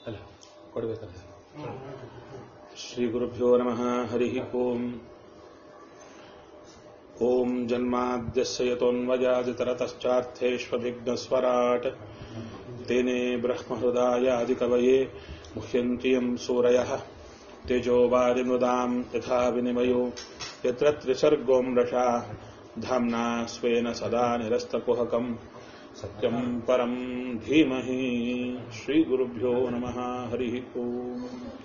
ಅಲ್ಲ ಕೊಡ್ಬೇಕಲ್ಲ ಶ್ರೀ ಗುರುಭ್ಯೋ ನಮಃ ಹರಿ ಓಂ ಓಂ ಜನ್ಮಾದ್ಯಸ್ಯ ಯತೋನ್ವಯಾದಿತರತಶ್ಚಾರ್ಥೇष्वभिघ्नस्वराट् तेने ब्रह्महृदायादिकवये मुह्यन्ति यं सूरयः तेजोवारिमृदाम् यथा विनिमयो यत्र त्रिसर्गो मृषा धाम्ना स्वेन सदा निरस्तकुहकम् सत्यम् परम् धीमहि श्रीगुरुभ्यो नमः हरिः ओम्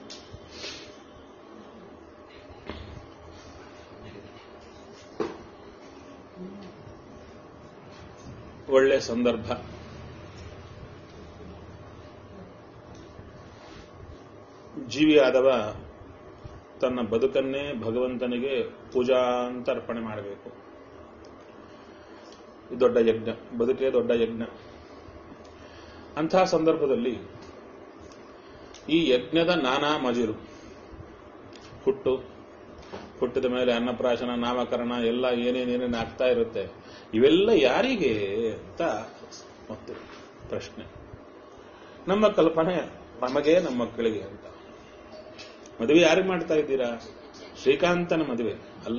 ಒಳ್ಳೆ ಸಂದರ್ಭ ಜೀವಿಯಾದವ ತನ್ನ ಬದುಕನ್ನೇ ಭಗವಂತನಿಗೆ ಪೂಜಾ ಅಂತ ಅರ್ಪಣೆ ಮಾಡಬೇಕು ಇದು ದೊಡ್ಡ ಯಜ್ಞ ಬದುಕೇ ದೊಡ್ಡ ಯಜ್ಞ ಅಂತಹ ಸಂದರ್ಭದಲ್ಲಿ ಈ ಯಜ್ಞದ ನಾನಾ ಮಜಿರು ಹುಟ್ಟು ಹುಟ್ಟಿದ ಮೇಲೆ ಅನ್ನಪ್ರಾಶನ ನಾಮಕರಣ ಎಲ್ಲ ಏನೇನೇನೇನು ಆಗ್ತಾ ಇರುತ್ತೆ ಇವೆಲ್ಲ ಯಾರಿಗೆ ಅಂತ ಮತ್ತೆ ಪ್ರಶ್ನೆ ನಮ್ಮ ಕಲ್ಪನೆ ನಮಗೆ ನಮ್ಮ ಮಕ್ಕಳಿಗೆ ಅಂತ ಮದುವೆ ಯಾರಿಗೆ ಮಾಡ್ತಾ ಇದ್ದೀರಾ ಶ್ರೀಕಾಂತನ ಮದುವೆ ಅಲ್ಲ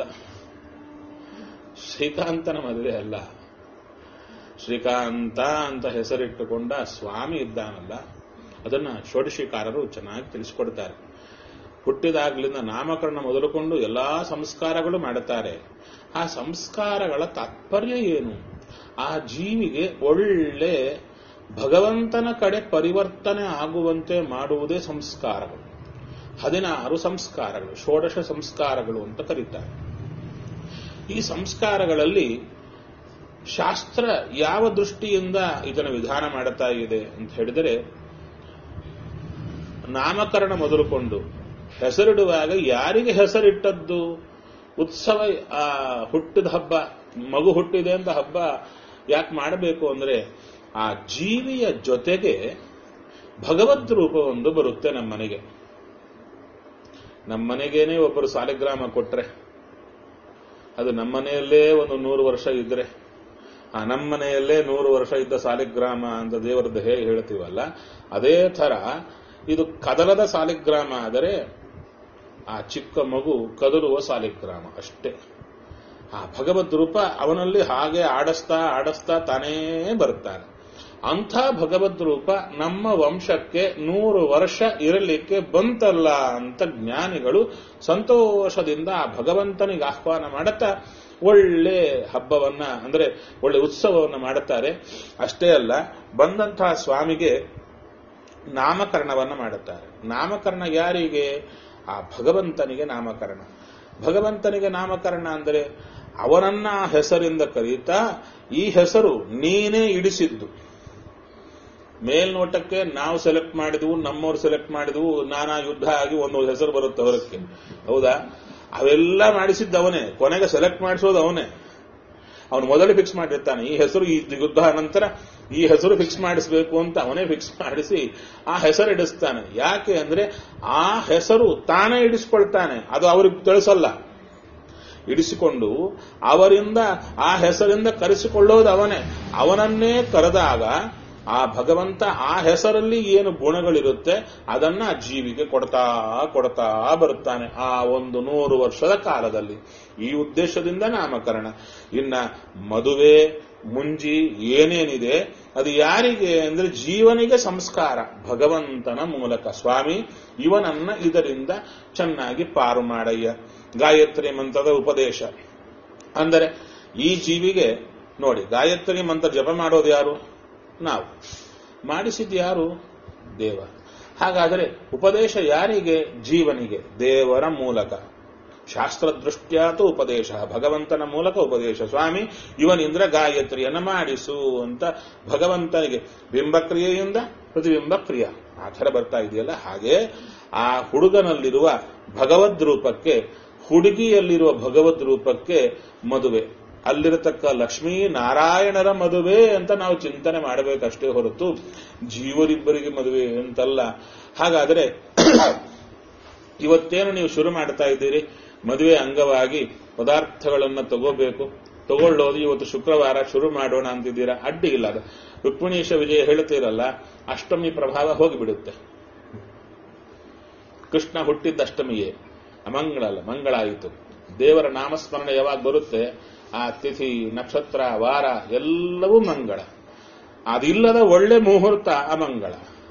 ಶ್ರೀಕಾಂತನ ಮದುವೆ ಅಲ್ಲ ಶ್ರೀಕಾಂತ ಅಂತ ಹೆಸರಿಟ್ಟುಕೊಂಡ ಸ್ವಾಮಿ ಇದ್ದಾನಲ್ಲ ಅದನ್ನ ಷೋಡಶಿಕಾರರು ಚೆನ್ನಾಗಿ ತಿಳಿಸಿಕೊಡ್ತಾರೆ ಹುಟ್ಟಿದಾಗ್ಲಿಂದ ನಾಮಕರಣ ಮೊದಲುಕೊಂಡು ಎಲ್ಲಾ ಸಂಸ್ಕಾರಗಳು ಮಾಡುತ್ತಾರೆ ಆ ಸಂಸ್ಕಾರಗಳ ತಾತ್ಪರ್ಯ ಏನು ಆ ಜೀವಿಗೆ ಒಳ್ಳೆ ಭಗವಂತನ ಕಡೆ ಪರಿವರ್ತನೆ ಆಗುವಂತೆ ಮಾಡುವುದೇ ಸಂಸ್ಕಾರಗಳು ಹದಿನಾರು ಸಂಸ್ಕಾರಗಳು ಷೋಡಶ ಸಂಸ್ಕಾರಗಳು ಅಂತ ಕರೀತಾರೆ ಈ ಸಂಸ್ಕಾರಗಳಲ್ಲಿ ಶಾಸ್ತ್ರ ಯಾವ ದೃಷ್ಟಿಯಿಂದ ಇದನ್ನು ವಿಧಾನ ಮಾಡುತ್ತಾ ಇದೆ ಅಂತ ಹೇಳಿದರೆ ನಾಮಕರಣ ಮೊದಲುಕೊಂಡು ಹೆಸರಿಡುವಾಗ ಯಾರಿಗೆ ಹೆಸರಿಟ್ಟದ್ದು ಉತ್ಸವ ಆ ಹುಟ್ಟಿದ ಹಬ್ಬ ಮಗು ಹುಟ್ಟಿದೆ ಅಂತ ಹಬ್ಬ ಯಾಕೆ ಮಾಡಬೇಕು ಅಂದ್ರೆ ಆ ಜೀವಿಯ ಜೊತೆಗೆ ಭಗವದ್ ರೂಪ ಒಂದು ಬರುತ್ತೆ ನಮ್ಮ ಮನೆಗೆ ನಮ್ಮ ಮನೆಗೇನೆ ಒಬ್ಬರು ಸಾಲಿಗ್ರಾಮ ಕೊಟ್ರೆ ಅದು ನಮ್ಮ ಮನೆಯಲ್ಲೇ ಒಂದು ನೂರು ವರ್ಷ ಇದ್ರೆ ಆ ನಮ್ಮ ಮನೆಯಲ್ಲೇ ನೂರು ವರ್ಷ ಇದ್ದ ಸಾಲಿಗ್ರಾಮ ಅಂತ ದೇವರದ್ದು ಹೇಗೆ ಹೇಳ್ತೀವಲ್ಲ ಅದೇ ತರ ಇದು ಕದಲದ ಸಾಲಿಗ್ರಾಮ ಆದರೆ ಆ ಚಿಕ್ಕ ಮಗು ಕದಲುವ ಸಾಲಿಗ್ರಾಮ ಅಷ್ಟೇ ಆ ಭಗವದ್ ರೂಪ ಅವನಲ್ಲಿ ಹಾಗೆ ಆಡಿಸ್ತಾ ಆಡಿಸ್ತಾ ತಾನೇ ಬರ್ತಾನೆ ಅಂಥ ಭಗವದ್ ರೂಪ ನಮ್ಮ ವಂಶಕ್ಕೆ ನೂರು ವರ್ಷ ಇರಲಿಕ್ಕೆ ಬಂತಲ್ಲ ಅಂತ ಜ್ಞಾನಿಗಳು ಸಂತೋಷದಿಂದ ಆ ಭಗವಂತನಿಗೆ ಆಹ್ವಾನ ಮಾಡುತ್ತಾ ಒಳ್ಳೆ ಹಬ್ಬವನ್ನ ಅಂದ್ರೆ ಒಳ್ಳೆ ಉತ್ಸವವನ್ನು ಮಾಡುತ್ತಾರೆ ಅಷ್ಟೇ ಅಲ್ಲ ಬಂದಂತಹ ಸ್ವಾಮಿಗೆ ನಾಮಕರಣವನ್ನ ಮಾಡುತ್ತಾರೆ ನಾಮಕರಣ ಯಾರಿಗೆ ಆ ಭಗವಂತನಿಗೆ ನಾಮಕರಣ ಭಗವಂತನಿಗೆ ನಾಮಕರಣ ಅಂದರೆ ಅವನನ್ನ ಹೆಸರಿಂದ ಕರೀತಾ ಈ ಹೆಸರು ನೀನೇ ಇಡಿಸಿದ್ದು ಮೇಲ್ನೋಟಕ್ಕೆ ನಾವು ಸೆಲೆಕ್ಟ್ ಮಾಡಿದ್ವು ನಮ್ಮವ್ರು ಸೆಲೆಕ್ಟ್ ಮಾಡಿದ್ವು ನಾನಾ ಯುದ್ಧ ಆಗಿ ಒಂದು ಹೆಸರು ಬರುತ್ತೆ ಹೊರಕ್ಕೆ ಹೌದಾ ಅವೆಲ್ಲ ಮಾಡಿಸಿದ್ದ ಅವನೇ ಕೊನೆಗೆ ಸೆಲೆಕ್ಟ್ ಮಾಡಿಸೋದು ಅವನೇ ಅವನು ಮೊದಲು ಫಿಕ್ಸ್ ಮಾಡಿರ್ತಾನೆ ಈ ಹೆಸರು ಈ ಯುದ್ಧ ನಂತರ ಈ ಹೆಸರು ಫಿಕ್ಸ್ ಮಾಡಿಸಬೇಕು ಅಂತ ಅವನೇ ಫಿಕ್ಸ್ ಮಾಡಿಸಿ ಆ ಹೆಸರು ಇಡಿಸ್ತಾನೆ ಯಾಕೆ ಅಂದ್ರೆ ಆ ಹೆಸರು ತಾನೇ ಇಡಿಸ್ಕೊಳ್ತಾನೆ ಅದು ಅವ್ರಿಗೆ ತಿಳಿಸಲ್ಲ ಇಡಿಸಿಕೊಂಡು ಅವರಿಂದ ಆ ಹೆಸರಿಂದ ಕರೆಸಿಕೊಳ್ಳೋದು ಅವನೇ ಅವನನ್ನೇ ಕರೆದಾಗ ಆ ಭಗವಂತ ಆ ಹೆಸರಲ್ಲಿ ಏನು ಗುಣಗಳಿರುತ್ತೆ ಅದನ್ನ ಜೀವಿಗೆ ಕೊಡ್ತಾ ಕೊಡ್ತಾ ಬರುತ್ತಾನೆ ಆ ಒಂದು ನೂರು ವರ್ಷದ ಕಾಲದಲ್ಲಿ ಈ ಉದ್ದೇಶದಿಂದ ನಾಮಕರಣ ಇನ್ನ ಮದುವೆ ಮುಂಜಿ ಏನೇನಿದೆ ಅದು ಯಾರಿಗೆ ಅಂದ್ರೆ ಜೀವನಿಗೆ ಸಂಸ್ಕಾರ ಭಗವಂತನ ಮೂಲಕ ಸ್ವಾಮಿ ಇವನನ್ನ ಇದರಿಂದ ಚೆನ್ನಾಗಿ ಪಾರು ಮಾಡಯ್ಯ ಗಾಯತ್ರಿ ಮಂತ್ರದ ಉಪದೇಶ ಅಂದರೆ ಈ ಜೀವಿಗೆ ನೋಡಿ ಗಾಯತ್ರಿ ಮಂತ್ರ ಜಪ ಮಾಡೋದು ಯಾರು ನಾವು ಮಾಡಿಸಿದ್ದು ಯಾರು ದೇವ ಹಾಗಾದರೆ ಉಪದೇಶ ಯಾರಿಗೆ ಜೀವನಿಗೆ ದೇವರ ಮೂಲಕ ಶಾಸ್ತ್ರದೃಷ್ಟ್ಯಾತು ಉಪದೇಶ ಭಗವಂತನ ಮೂಲಕ ಉಪದೇಶ ಸ್ವಾಮಿ ಇವನಿಂದ್ರ ಗಾಯತ್ರಿಯನ್ನು ಮಾಡಿಸು ಅಂತ ಭಗವಂತನಿಗೆ ಬಿಂಬಕ್ರಿಯೆಯಿಂದ ಪ್ರತಿಬಿಂಬ ಕ್ರಿಯ ಆ ಥರ ಬರ್ತಾ ಇದೆಯಲ್ಲ ಹಾಗೆ ಆ ಹುಡುಗನಲ್ಲಿರುವ ಭಗವದ್ ರೂಪಕ್ಕೆ ಹುಡುಗಿಯಲ್ಲಿರುವ ಭಗವದ್ ರೂಪಕ್ಕೆ ಮದುವೆ ಅಲ್ಲಿರತಕ್ಕ ಲಕ್ಷ್ಮೀ ನಾರಾಯಣರ ಮದುವೆ ಅಂತ ನಾವು ಚಿಂತನೆ ಮಾಡಬೇಕಷ್ಟೇ ಹೊರತು ಜೀವರಿಬ್ಬರಿಗೆ ಮದುವೆ ಅಂತಲ್ಲ ಹಾಗಾದರೆ ಇವತ್ತೇನು ನೀವು ಶುರು ಮಾಡ್ತಾ ಇದ್ದೀರಿ ಮದುವೆ ಅಂಗವಾಗಿ ಪದಾರ್ಥಗಳನ್ನು ತಗೋಬೇಕು ತಗೊಳ್ಳೋದು ಇವತ್ತು ಶುಕ್ರವಾರ ಶುರು ಮಾಡೋಣ ಅಂತಿದ್ದೀರಾ ಅಡ್ಡಿ ಇಲ್ಲ ಅದು ರುಕ್ಮಿಣೀಶ ವಿಜಯ ಹೇಳ್ತೀರಲ್ಲ ಅಷ್ಟಮಿ ಪ್ರಭಾವ ಹೋಗಿಬಿಡುತ್ತೆ ಕೃಷ್ಣ ಹುಟ್ಟಿದ್ದ ಅಷ್ಟಮಿಯೇ ಅಮಂಗಳ ಅಲ್ಲ ಮಂಗಳ ಆಯಿತು ದೇವರ ನಾಮಸ್ಮರಣೆ ಯಾವಾಗ ಬರುತ್ತೆ ಆ ತಿಥಿ ನಕ್ಷತ್ರ ವಾರ ಎಲ್ಲವೂ ಮಂಗಳ ಅದಿಲ್ಲದ ಒಳ್ಳೆ ಮುಹೂರ್ತ ಅಮಂಗಳ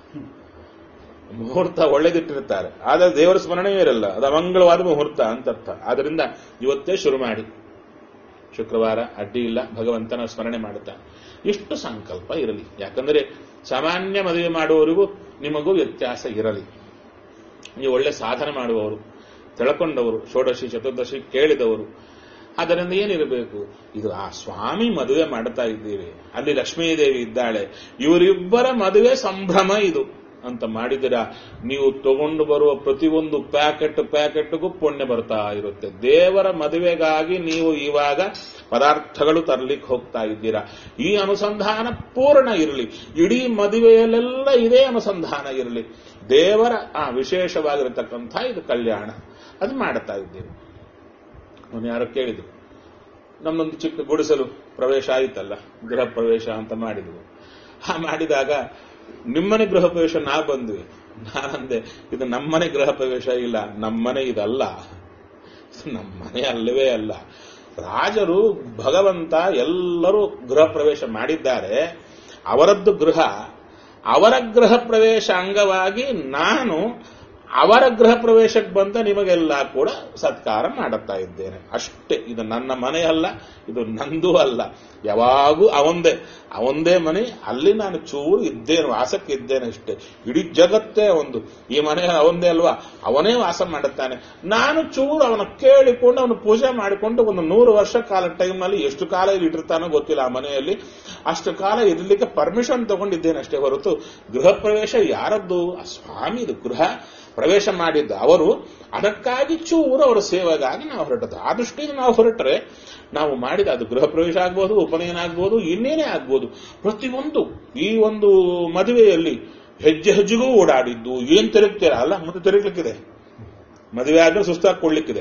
ಮುಹೂರ್ತ ಒಳ್ಳೇದಿಟ್ಟಿರ್ತಾರೆ ಆದರೆ ದೇವರ ಸ್ಮರಣೆಯೇ ಇರಲ್ಲ ಅದು ಅಮಂಗಳವಾದ ಮುಹೂರ್ತ ಅಂತ ಅರ್ಥ ಆದ್ರಿಂದ ಇವತ್ತೇ ಶುರು ಮಾಡಿ ಶುಕ್ರವಾರ ಅಡ್ಡಿ ಇಲ್ಲ ಭಗವಂತನ ಸ್ಮರಣೆ ಮಾಡುತ್ತಾ ಇಷ್ಟು ಸಂಕಲ್ಪ ಇರಲಿ ಯಾಕಂದ್ರೆ ಸಾಮಾನ್ಯ ಮದುವೆ ಮಾಡುವವರಿಗೂ ನಿಮಗೂ ವ್ಯತ್ಯಾಸ ಇರಲಿ ನೀವು ಒಳ್ಳೆ ಸಾಧನೆ ಮಾಡುವವರು ತಿಳ್ಕೊಂಡವರು ಷೋಡಶಿ ಚತುರ್ದಶಿ ಕೇಳಿದವರು ಅದರಿಂದ ಏನಿರಬೇಕು ಇದು ಆ ಸ್ವಾಮಿ ಮದುವೆ ಮಾಡ್ತಾ ಇದ್ದೀವಿ ಅಲ್ಲಿ ಲಕ್ಷ್ಮೀದೇವಿ ಇದ್ದಾಳೆ ಇವರಿಬ್ಬರ ಮದುವೆ ಸಂಭ್ರಮ ಇದು ಅಂತ ಮಾಡಿದಿರ ನೀವು ತಗೊಂಡು ಬರುವ ಪ್ರತಿಯೊಂದು ಪ್ಯಾಕೆಟ್ ಪ್ಯಾಕೆಟ್ಗೂ ಪುಣ್ಯ ಬರ್ತಾ ಇರುತ್ತೆ ದೇವರ ಮದುವೆಗಾಗಿ ನೀವು ಇವಾಗ ಪದಾರ್ಥಗಳು ತರಲಿಕ್ಕೆ ಹೋಗ್ತಾ ಇದ್ದೀರಾ ಈ ಅನುಸಂಧಾನ ಪೂರ್ಣ ಇರಲಿ ಇಡೀ ಮದುವೆಯಲ್ಲೆಲ್ಲ ಇದೇ ಅನುಸಂಧಾನ ಇರಲಿ ದೇವರ ಆ ವಿಶೇಷವಾಗಿರತಕ್ಕಂಥ ಇದು ಕಲ್ಯಾಣ ಅದು ಮಾಡ್ತಾ ಇದ್ದೀವಿ ಅವನು ಯಾರೋ ಕೇಳಿದ್ರು ನಮ್ಮೊಂದು ಚಿಕ್ಕ ಗುಡಿಸಲು ಪ್ರವೇಶ ಆಯಿತಲ್ಲ ಗೃಹ ಪ್ರವೇಶ ಅಂತ ಮಾಡಿದ್ವು ಆ ಮಾಡಿದಾಗ ನಿಮ್ಮನೆ ಗೃಹ ಪ್ರವೇಶ ನಾ ಬಂದ್ವಿ ನಾನಂದೆ ಇದು ನಮ್ಮನೆ ಗೃಹ ಪ್ರವೇಶ ಇಲ್ಲ ನಮ್ಮನೆ ಇದಲ್ಲ ಇದು ನಮ್ಮನೆ ಅಲ್ಲವೇ ಅಲ್ಲ ರಾಜರು ಭಗವಂತ ಎಲ್ಲರೂ ಗೃಹ ಪ್ರವೇಶ ಮಾಡಿದ್ದಾರೆ ಅವರದ್ದು ಗೃಹ ಅವರ ಗೃಹ ಪ್ರವೇಶ ಅಂಗವಾಗಿ ನಾನು ಅವರ ಗೃಹ ಪ್ರವೇಶಕ್ಕೆ ಬಂದ ನಿಮಗೆಲ್ಲ ಕೂಡ ಸತ್ಕಾರ ಮಾಡುತ್ತಾ ಇದ್ದೇನೆ ಅಷ್ಟೇ ಇದು ನನ್ನ ಮನೆ ಅಲ್ಲ ಇದು ನಂದು ಅಲ್ಲ ಯಾವಾಗೂ ಅವಂದೇ ಅವಂದೇ ಮನೆ ಅಲ್ಲಿ ನಾನು ಚೂರು ಇದ್ದೇನೆ ವಾಸಕ್ಕೆ ಇದ್ದೇನೆ ಅಷ್ಟೇ ಇಡೀ ಜಗತ್ತೇ ಒಂದು ಈ ಮನೆ ಅವಂದೇ ಅಲ್ವಾ ಅವನೇ ವಾಸ ಮಾಡುತ್ತಾನೆ ನಾನು ಚೂರು ಅವನ ಕೇಳಿಕೊಂಡು ಅವನು ಪೂಜೆ ಮಾಡಿಕೊಂಡು ಒಂದು ನೂರು ವರ್ಷ ಕಾಲ ಟೈಮ್ನಲ್ಲಿ ಎಷ್ಟು ಕಾಲ ಇಲ್ಲಿ ಇಟ್ಟಿರ್ತಾನೋ ಗೊತ್ತಿಲ್ಲ ಆ ಮನೆಯಲ್ಲಿ ಅಷ್ಟು ಕಾಲ ಇರಲಿಕ್ಕೆ ಪರ್ಮಿಷನ್ ತಗೊಂಡಿದ್ದೇನೆ ಅಷ್ಟೇ ಹೊರತು ಗೃಹ ಪ್ರವೇಶ ಯಾರದ್ದು ಆ ಸ್ವಾಮಿದು ಗೃಹ ಪ್ರವೇಶ ಮಾಡಿದ್ದ ಅವರು ಅದಕ್ಕಾಗಿ ಚೂರು ಅವರ ಸೇವೆಗಾಗಿ ನಾವು ಹೊರಟದ್ದು ಆ ದೃಷ್ಟಿಯಿಂದ ನಾವು ಹೊರಟ್ರೆ ನಾವು ಮಾಡಿದ ಅದು ಗೃಹ ಪ್ರವೇಶ ಆಗ್ಬೋದು ಉಪನಯನ ಆಗ್ಬೋದು ಇನ್ನೇನೇ ಆಗ್ಬೋದು ಪ್ರತಿಯೊಂದು ಈ ಒಂದು ಮದುವೆಯಲ್ಲಿ ಹೆಜ್ಜೆ ಹೆಜ್ಜೆಗೂ ಓಡಾಡಿದ್ದು ಏನ್ ತಿರುಗ್ತೀರಾ ಅಲ್ಲ ಮತ್ತೆ ತಿರುಗ್ಲಿಕ್ಕಿದೆ ಮದುವೆ ಆದ್ಮೇಲೆ ಸುಸ್ತಾಗಿ ಕೊಡ್ಲಿಕ್ಕಿದೆ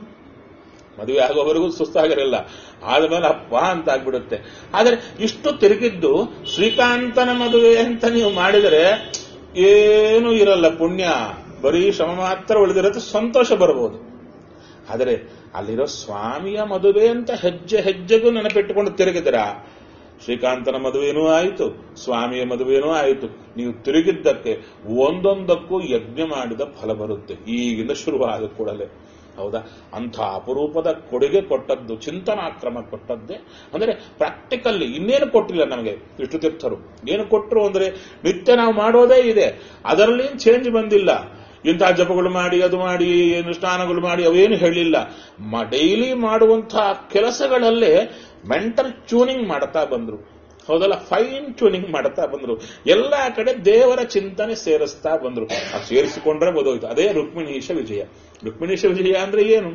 ಮದುವೆ ಆಗೋವರೆಗೂ ಸುಸ್ತಾಗಿರಲ್ಲ ಆದ್ಮೇಲೆ ಅಪ್ಪ ಅಂತ ಆಗ್ಬಿಡುತ್ತೆ ಆದರೆ ಇಷ್ಟು ತಿರುಗಿದ್ದು ಶ್ರೀಕಾಂತನ ಮದುವೆ ಅಂತ ನೀವು ಮಾಡಿದರೆ ಏನೂ ಇರಲ್ಲ ಪುಣ್ಯ ಬರೀ ಶ್ರಮ ಮಾತ್ರ ಉಳಿದಿರುತ್ತೆ ಸಂತೋಷ ಬರ್ಬೋದು ಆದರೆ ಅಲ್ಲಿರೋ ಸ್ವಾಮಿಯ ಮದುವೆ ಅಂತ ಹೆಜ್ಜೆ ಹೆಜ್ಜೆಗೂ ನೆನಪಿಟ್ಟುಕೊಂಡು ತಿರುಗಿದಿರ ಶ್ರೀಕಾಂತನ ಮದುವೆನೂ ಆಯಿತು ಸ್ವಾಮಿಯ ಮದುವೆನೂ ಆಯಿತು ನೀವು ತಿರುಗಿದ್ದಕ್ಕೆ ಒಂದೊಂದಕ್ಕೂ ಯಜ್ಞ ಮಾಡಿದ ಫಲ ಬರುತ್ತೆ ಈಗಿಂದ ಶುರುವಾದ ಕೂಡಲೇ ಹೌದಾ ಅಂಥ ಅಪರೂಪದ ಕೊಡುಗೆ ಕೊಟ್ಟದ್ದು ಚಿಂತನಾಕ್ರಮ ಕೊಟ್ಟದ್ದೇ ಅಂದ್ರೆ ಪ್ರಾಕ್ಟಿಕಲ್ಲಿ ಇನ್ನೇನು ಕೊಟ್ಟಿಲ್ಲ ನಮಗೆ ವಿಷ್ಣು ತೀರ್ಥರು ಏನು ಕೊಟ್ಟರು ಅಂದ್ರೆ ನಿತ್ಯ ನಾವು ಮಾಡೋದೇ ಇದೆ ಅದರಲ್ಲಿ ಚೇಂಜ್ ಬಂದಿಲ್ಲ ಇಂತಹ ಜಪಗಳು ಮಾಡಿ ಅದು ಮಾಡಿ ಏನು ಸ್ನಾನಗಳು ಮಾಡಿ ಅವೇನು ಹೇಳಿಲ್ಲ ಡೈಲಿ ಮಾಡುವಂತಹ ಕೆಲಸಗಳಲ್ಲೇ ಮೆಂಟಲ್ ಟ್ಯೂನಿಂಗ್ ಮಾಡ್ತಾ ಬಂದ್ರು ಹೌದಲ್ಲ ಫೈನ್ ಟ್ಯೂನಿಂಗ್ ಮಾಡ್ತಾ ಬಂದ್ರು ಎಲ್ಲಾ ಕಡೆ ದೇವರ ಚಿಂತನೆ ಸೇರಿಸ್ತಾ ಬಂದ್ರು ಆ ಸೇರಿಸಿಕೊಂಡ್ರೆ ಓದೋಯ್ತು ಅದೇ ರುಕ್ಮಿಣೀಶ ವಿಜಯ ರುಕ್ಮಿಣೀಶ ವಿಜಯ ಅಂದ್ರೆ ಏನು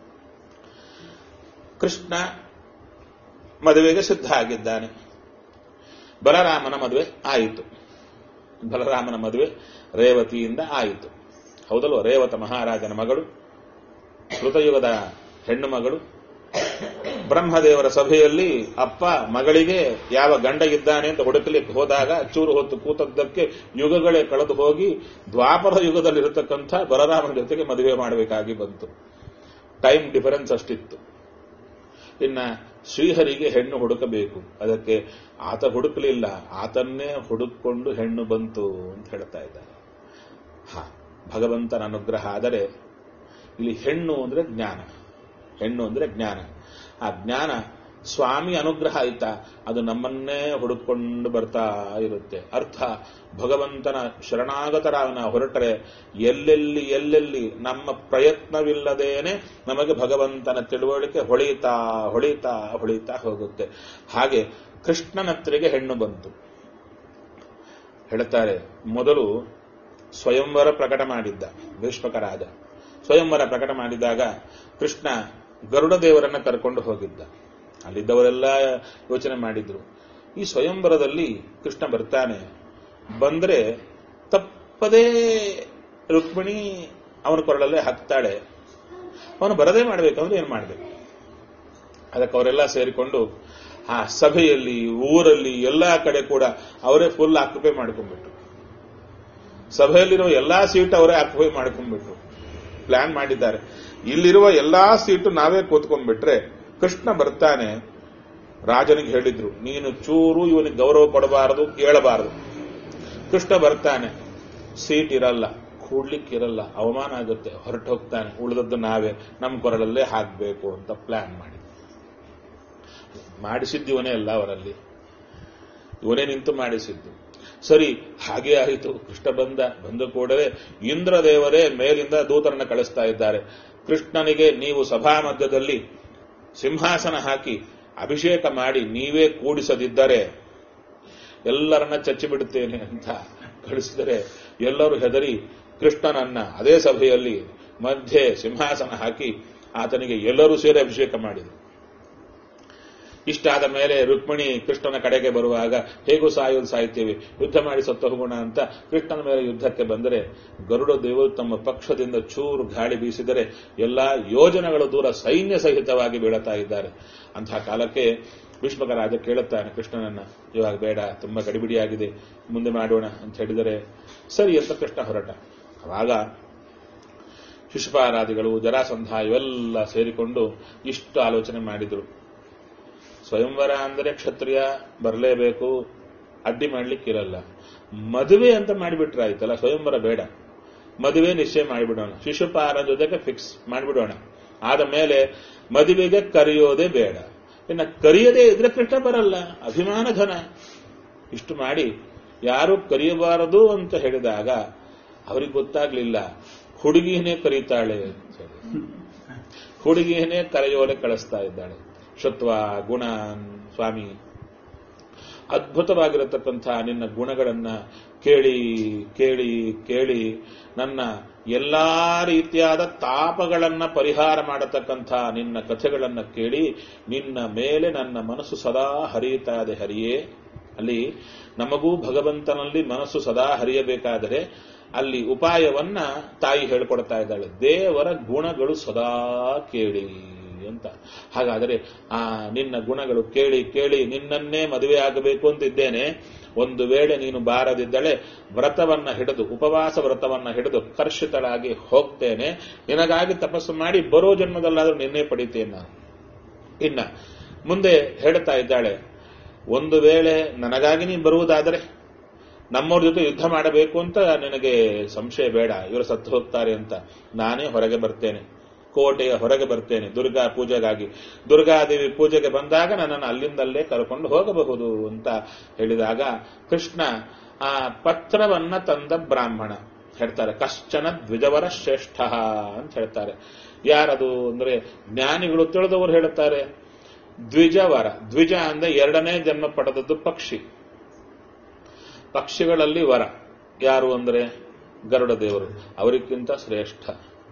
ಕೃಷ್ಣ ಮದುವೆಗೆ ಸಿದ್ಧ ಆಗಿದ್ದಾನೆ ಬಲರಾಮನ ಮದುವೆ ಆಯಿತು ಬಲರಾಮನ ಮದುವೆ ರೇವತಿಯಿಂದ ಆಯಿತು ಹೌದಲ್ವ ರೇವತ ಮಹಾರಾಜನ ಮಗಳು ಕೃತಯುಗದ ಹೆಣ್ಣು ಮಗಳು ಬ್ರಹ್ಮದೇವರ ಸಭೆಯಲ್ಲಿ ಅಪ್ಪ ಮಗಳಿಗೆ ಯಾವ ಗಂಡ ಇದ್ದಾನೆ ಅಂತ ಹುಡುಕಲಿಕ್ಕೆ ಹೋದಾಗ ಚೂರು ಹೊತ್ತು ಕೂತದ್ದಕ್ಕೆ ಯುಗಗಳೇ ಕಳೆದು ಹೋಗಿ ದ್ವಾಪರ ಯುಗದಲ್ಲಿರತಕ್ಕಂಥ ಬಲರಾಮನ ಜೊತೆಗೆ ಮದುವೆ ಮಾಡಬೇಕಾಗಿ ಬಂತು ಟೈಮ್ ಡಿಫರೆನ್ಸ್ ಅಷ್ಟಿತ್ತು ಇನ್ನ ಶ್ರೀಹರಿಗೆ ಹೆಣ್ಣು ಹುಡುಕಬೇಕು ಅದಕ್ಕೆ ಆತ ಹುಡುಕಲಿಲ್ಲ ಆತನ್ನೇ ಹುಡುಕೊಂಡು ಹೆಣ್ಣು ಬಂತು ಅಂತ ಹೇಳ್ತಾ ಇದ್ದಾರೆ ಹಾ ಭಗವಂತನ ಅನುಗ್ರಹ ಆದರೆ ಇಲ್ಲಿ ಹೆಣ್ಣು ಅಂದ್ರೆ ಜ್ಞಾನ ಹೆಣ್ಣು ಅಂದ್ರೆ ಜ್ಞಾನ ಆ ಜ್ಞಾನ ಸ್ವಾಮಿ ಅನುಗ್ರಹ ಆಯ್ತಾ ಅದು ನಮ್ಮನ್ನೇ ಹುಡುಕೊಂಡು ಬರ್ತಾ ಇರುತ್ತೆ ಅರ್ಥ ಭಗವಂತನ ಶರಣಾಗತರಾಗ ನಾವು ಹೊರಟರೆ ಎಲ್ಲೆಲ್ಲಿ ಎಲ್ಲೆಲ್ಲಿ ನಮ್ಮ ಪ್ರಯತ್ನವಿಲ್ಲದೇನೆ ನಮಗೆ ಭಗವಂತನ ತಿಳುವಳಿಕೆ ಹೊಳಿತಾ ಹೊಳಿತಾ ಹೊಳಿತಾ ಹೋಗುತ್ತೆ ಹಾಗೆ ಕೃಷ್ಣನತ್ರಿಗೆ ಹೆಣ್ಣು ಬಂತು ಹೇಳ್ತಾರೆ ಮೊದಲು ಸ್ವಯಂವರ ಪ್ರಕಟ ಮಾಡಿದ್ದ ಭೀಷ್ಮಕ ರಾಜ ಸ್ವಯಂವರ ಪ್ರಕಟ ಮಾಡಿದಾಗ ಕೃಷ್ಣ ಗರುಡ ದೇವರನ್ನ ಕರ್ಕೊಂಡು ಹೋಗಿದ್ದ ಅಲ್ಲಿದ್ದವರೆಲ್ಲ ಯೋಚನೆ ಮಾಡಿದ್ರು ಈ ಸ್ವಯಂವರದಲ್ಲಿ ಕೃಷ್ಣ ಬರ್ತಾನೆ ಬಂದ್ರೆ ತಪ್ಪದೇ ರುಕ್ಮಿಣಿ ಅವನ ಕೊರಳಲ್ಲೇ ಹಾಕ್ತಾಳೆ ಅವನು ಬರದೇ ಮಾಡಬೇಕಂದ್ರೆ ಏನು ಮಾಡಬೇಕು ಅದಕ್ಕೆ ಅವರೆಲ್ಲ ಸೇರಿಕೊಂಡು ಆ ಸಭೆಯಲ್ಲಿ ಊರಲ್ಲಿ ಎಲ್ಲಾ ಕಡೆ ಕೂಡ ಅವರೇ ಫುಲ್ ಆಕ್ಯುಪೈ ಮಾಡ್ಕೊಂಡ್ಬಿಟ್ರು ಸಭೆಯಲ್ಲಿರುವ ಎಲ್ಲಾ ಸೀಟ್ ಅವರೇ ಆಕ್ಯುಪೈ ಮಾಡ್ಕೊಂಡ್ಬಿಟ್ರು ಪ್ಲಾನ್ ಮಾಡಿದ್ದಾರೆ ಇಲ್ಲಿರುವ ಎಲ್ಲಾ ಸೀಟು ನಾವೇ ಕೂತ್ಕೊಂಡ್ಬಿಟ್ರೆ ಕೃಷ್ಣ ಬರ್ತಾನೆ ರಾಜನಿಗೆ ಹೇಳಿದ್ರು ನೀನು ಚೂರು ಇವನಿಗೆ ಗೌರವ ಕೊಡಬಾರದು ಕೇಳಬಾರದು ಕೃಷ್ಣ ಬರ್ತಾನೆ ಸೀಟ್ ಇರಲ್ಲ ಕೂಡ್ಲಿಕ್ಕಿರಲ್ಲ ಅವಮಾನ ಆಗುತ್ತೆ ಹೊರಟು ಹೋಗ್ತಾನೆ ಉಳಿದದ್ದು ನಾವೇ ನಮ್ಮ ಕೊರಳಲ್ಲೇ ಹಾಕಬೇಕು ಅಂತ ಪ್ಲಾನ್ ಮಾಡಿ ಮಾಡಿಸಿದ್ದೀವನೇ ಅಲ್ಲ ಅವರಲ್ಲಿ ಇವನೇ ನಿಂತು ಮಾಡಿಸಿದ್ದು ಸರಿ ಹಾಗೆ ಆಯಿತು ಕೃಷ್ಣ ಬಂದ ಬಂದ ಕೂಡಲೇ ಇಂದ್ರದೇವರೇ ಮೇಲಿಂದ ದೂತರನ್ನ ಕಳಿಸ್ತಾ ಇದ್ದಾರೆ ಕೃಷ್ಣನಿಗೆ ನೀವು ಸಭಾ ಮಧ್ಯದಲ್ಲಿ ಸಿಂಹಾಸನ ಹಾಕಿ ಅಭಿಷೇಕ ಮಾಡಿ ನೀವೇ ಕೂಡಿಸದಿದ್ದರೆ ಎಲ್ಲರನ್ನ ಚಚ್ಚಿ ಬಿಡುತ್ತೇನೆ ಅಂತ ಕಳಿಸಿದರೆ ಎಲ್ಲರೂ ಹೆದರಿ ಕೃಷ್ಣನನ್ನ ಅದೇ ಸಭೆಯಲ್ಲಿ ಮಧ್ಯೆ ಸಿಂಹಾಸನ ಹಾಕಿ ಆತನಿಗೆ ಎಲ್ಲರೂ ಸೇರಿ ಅಭಿಷೇಕ ಮಾಡಿದರು ಇಷ್ಟಾದ ಮೇಲೆ ರುಕ್ಮಿಣಿ ಕೃಷ್ಣನ ಕಡೆಗೆ ಬರುವಾಗ ಹೇಗೂ ಸಾಯೋದು ಸಾಯ್ತೇವೆ ಯುದ್ಧ ಮಾಡಿ ಸತ್ತ ಹೋಗೋಣ ಅಂತ ಕೃಷ್ಣನ ಮೇಲೆ ಯುದ್ಧಕ್ಕೆ ಬಂದರೆ ಗರುಡ ದೇವರು ತಮ್ಮ ಪಕ್ಷದಿಂದ ಚೂರು ಗಾಳಿ ಬೀಸಿದರೆ ಎಲ್ಲಾ ಯೋಜನೆಗಳು ದೂರ ಸೈನ್ಯ ಸಹಿತವಾಗಿ ಬೀಳುತ್ತಾ ಇದ್ದಾರೆ ಅಂತಹ ಕಾಲಕ್ಕೆ ಭೀಷ್ಮಕ ರಾಜ ಕೇಳುತ್ತಾನೆ ಕೃಷ್ಣನನ್ನ ಇವಾಗ ಬೇಡ ತುಂಬಾ ಗಡಿಬಿಡಿಯಾಗಿದೆ ಮುಂದೆ ಮಾಡೋಣ ಅಂತ ಹೇಳಿದರೆ ಸರಿ ಅಂತ ಕೃಷ್ಣ ಹೊರಟ ಅವಾಗ ಶಿಶುಪಾರಾದಿಗಳು ಜರಾಸಂಧ ಇವೆಲ್ಲ ಸೇರಿಕೊಂಡು ಇಷ್ಟು ಆಲೋಚನೆ ಮಾಡಿದರು ಸ್ವಯಂವರ ಅಂದರೆ ಕ್ಷತ್ರಿಯ ಬರಲೇಬೇಕು ಅಡ್ಡಿ ಮಾಡ್ಲಿಕ್ಕಿರಲ್ಲ ಮದುವೆ ಅಂತ ಮಾಡಿಬಿಟ್ರೆ ಆಯ್ತಲ್ಲ ಸ್ವಯಂವರ ಬೇಡ ಮದುವೆ ನಿಶ್ಚಯ ಮಾಡಿಬಿಡೋಣ ಶಿಶುಪಾರ ಜೊತೆಗೆ ಫಿಕ್ಸ್ ಮಾಡಿಬಿಡೋಣ ಆದ ಮೇಲೆ ಮದುವೆಗೆ ಕರೆಯೋದೇ ಬೇಡ ಇನ್ನು ಕರೆಯದೇ ಇದ್ರೆ ಕೃಷ್ಣ ಬರಲ್ಲ ಅಭಿಮಾನ ಘನ ಇಷ್ಟು ಮಾಡಿ ಯಾರು ಕರೆಯಬಾರದು ಅಂತ ಹೇಳಿದಾಗ ಅವ್ರಿಗೆ ಗೊತ್ತಾಗ್ಲಿಲ್ಲ ಹುಡುಗಿನೇ ಕರೀತಾಳೆ ಅಂತ ಹೇಳಿ ಹುಡುಗಿಯನ್ನೇ ಕರೆಯೋಲೆ ಕಳಿಸ್ತಾ ಇದ್ದಾಳೆ ಶತ್ವ ಗುಣ ಸ್ವಾಮಿ ಅದ್ಭುತವಾಗಿರತಕ್ಕಂಥ ನಿನ್ನ ಗುಣಗಳನ್ನ ಕೇಳಿ ಕೇಳಿ ಕೇಳಿ ನನ್ನ ಎಲ್ಲಾ ರೀತಿಯಾದ ತಾಪಗಳನ್ನ ಪರಿಹಾರ ಮಾಡತಕ್ಕಂಥ ನಿನ್ನ ಕಥೆಗಳನ್ನ ಕೇಳಿ ನಿನ್ನ ಮೇಲೆ ನನ್ನ ಮನಸ್ಸು ಸದಾ ಹರಿಯುತ್ತಾ ಇದೆ ಹರಿಯೇ ಅಲ್ಲಿ ನಮಗೂ ಭಗವಂತನಲ್ಲಿ ಮನಸ್ಸು ಸದಾ ಹರಿಯಬೇಕಾದರೆ ಅಲ್ಲಿ ಉಪಾಯವನ್ನ ತಾಯಿ ಹೇಳ್ಕೊಡ್ತಾ ಇದ್ದಾಳೆ ದೇವರ ಗುಣಗಳು ಸದಾ ಕೇಳಿ ಅಂತ ಹಾಗಾದರೆ ಆ ನಿನ್ನ ಗುಣಗಳು ಕೇಳಿ ಕೇಳಿ ನಿನ್ನನ್ನೇ ಮದುವೆ ಆಗಬೇಕು ಅಂತಿದ್ದೇನೆ ಒಂದು ವೇಳೆ ನೀನು ಬಾರದಿದ್ದಳೆ ವ್ರತವನ್ನ ಹಿಡಿದು ಉಪವಾಸ ವ್ರತವನ್ನ ಹಿಡಿದು ಕರ್ಷಿತಳಾಗಿ ಹೋಗ್ತೇನೆ ನಿನಗಾಗಿ ತಪಸ್ಸು ಮಾಡಿ ಬರೋ ಜನ್ಮದಲ್ಲಾದ್ರೂ ನಿನ್ನೆ ಪಡಿತೇನೆ ನಾನು ಇನ್ನ ಮುಂದೆ ಹೇಳ್ತಾ ಇದ್ದಾಳೆ ಒಂದು ವೇಳೆ ನನಗಾಗಿ ನೀನು ಬರುವುದಾದರೆ ನಮ್ಮವ್ರ ಜೊತೆ ಯುದ್ಧ ಮಾಡಬೇಕು ಅಂತ ನಿನಗೆ ಸಂಶಯ ಬೇಡ ಇವರು ಸತ್ತು ಹೋಗ್ತಾರೆ ಅಂತ ನಾನೇ ಹೊರಗೆ ಬರ್ತೇನೆ ಕೋಟೆಯ ಹೊರಗೆ ಬರ್ತೇನೆ ದುರ್ಗಾ ಪೂಜೆಗಾಗಿ ದುರ್ಗಾದೇವಿ ಪೂಜೆಗೆ ಬಂದಾಗ ನನ್ನನ್ನು ಅಲ್ಲಿಂದಲ್ಲೇ ಕರ್ಕೊಂಡು ಹೋಗಬಹುದು ಅಂತ ಹೇಳಿದಾಗ ಕೃಷ್ಣ ಆ ಪತ್ರವನ್ನ ತಂದ ಬ್ರಾಹ್ಮಣ ಹೇಳ್ತಾರೆ ಕಶ್ಚನ ದ್ವಿಜವರ ಶ್ರೇಷ್ಠ ಅಂತ ಹೇಳ್ತಾರೆ ಯಾರದು ಅಂದ್ರೆ ಜ್ಞಾನಿಗಳು ತಿಳಿದವರು ಹೇಳುತ್ತಾರೆ ದ್ವಿಜವರ ದ್ವಿಜ ಅಂದ್ರೆ ಎರಡನೇ ಜನ್ಮ ಪಡೆದದ್ದು ಪಕ್ಷಿ ಪಕ್ಷಿಗಳಲ್ಲಿ ವರ ಯಾರು ಅಂದ್ರೆ ಗರುಡ ದೇವರು ಅವರಿಗಿಂತ ಶ್ರೇಷ್ಠ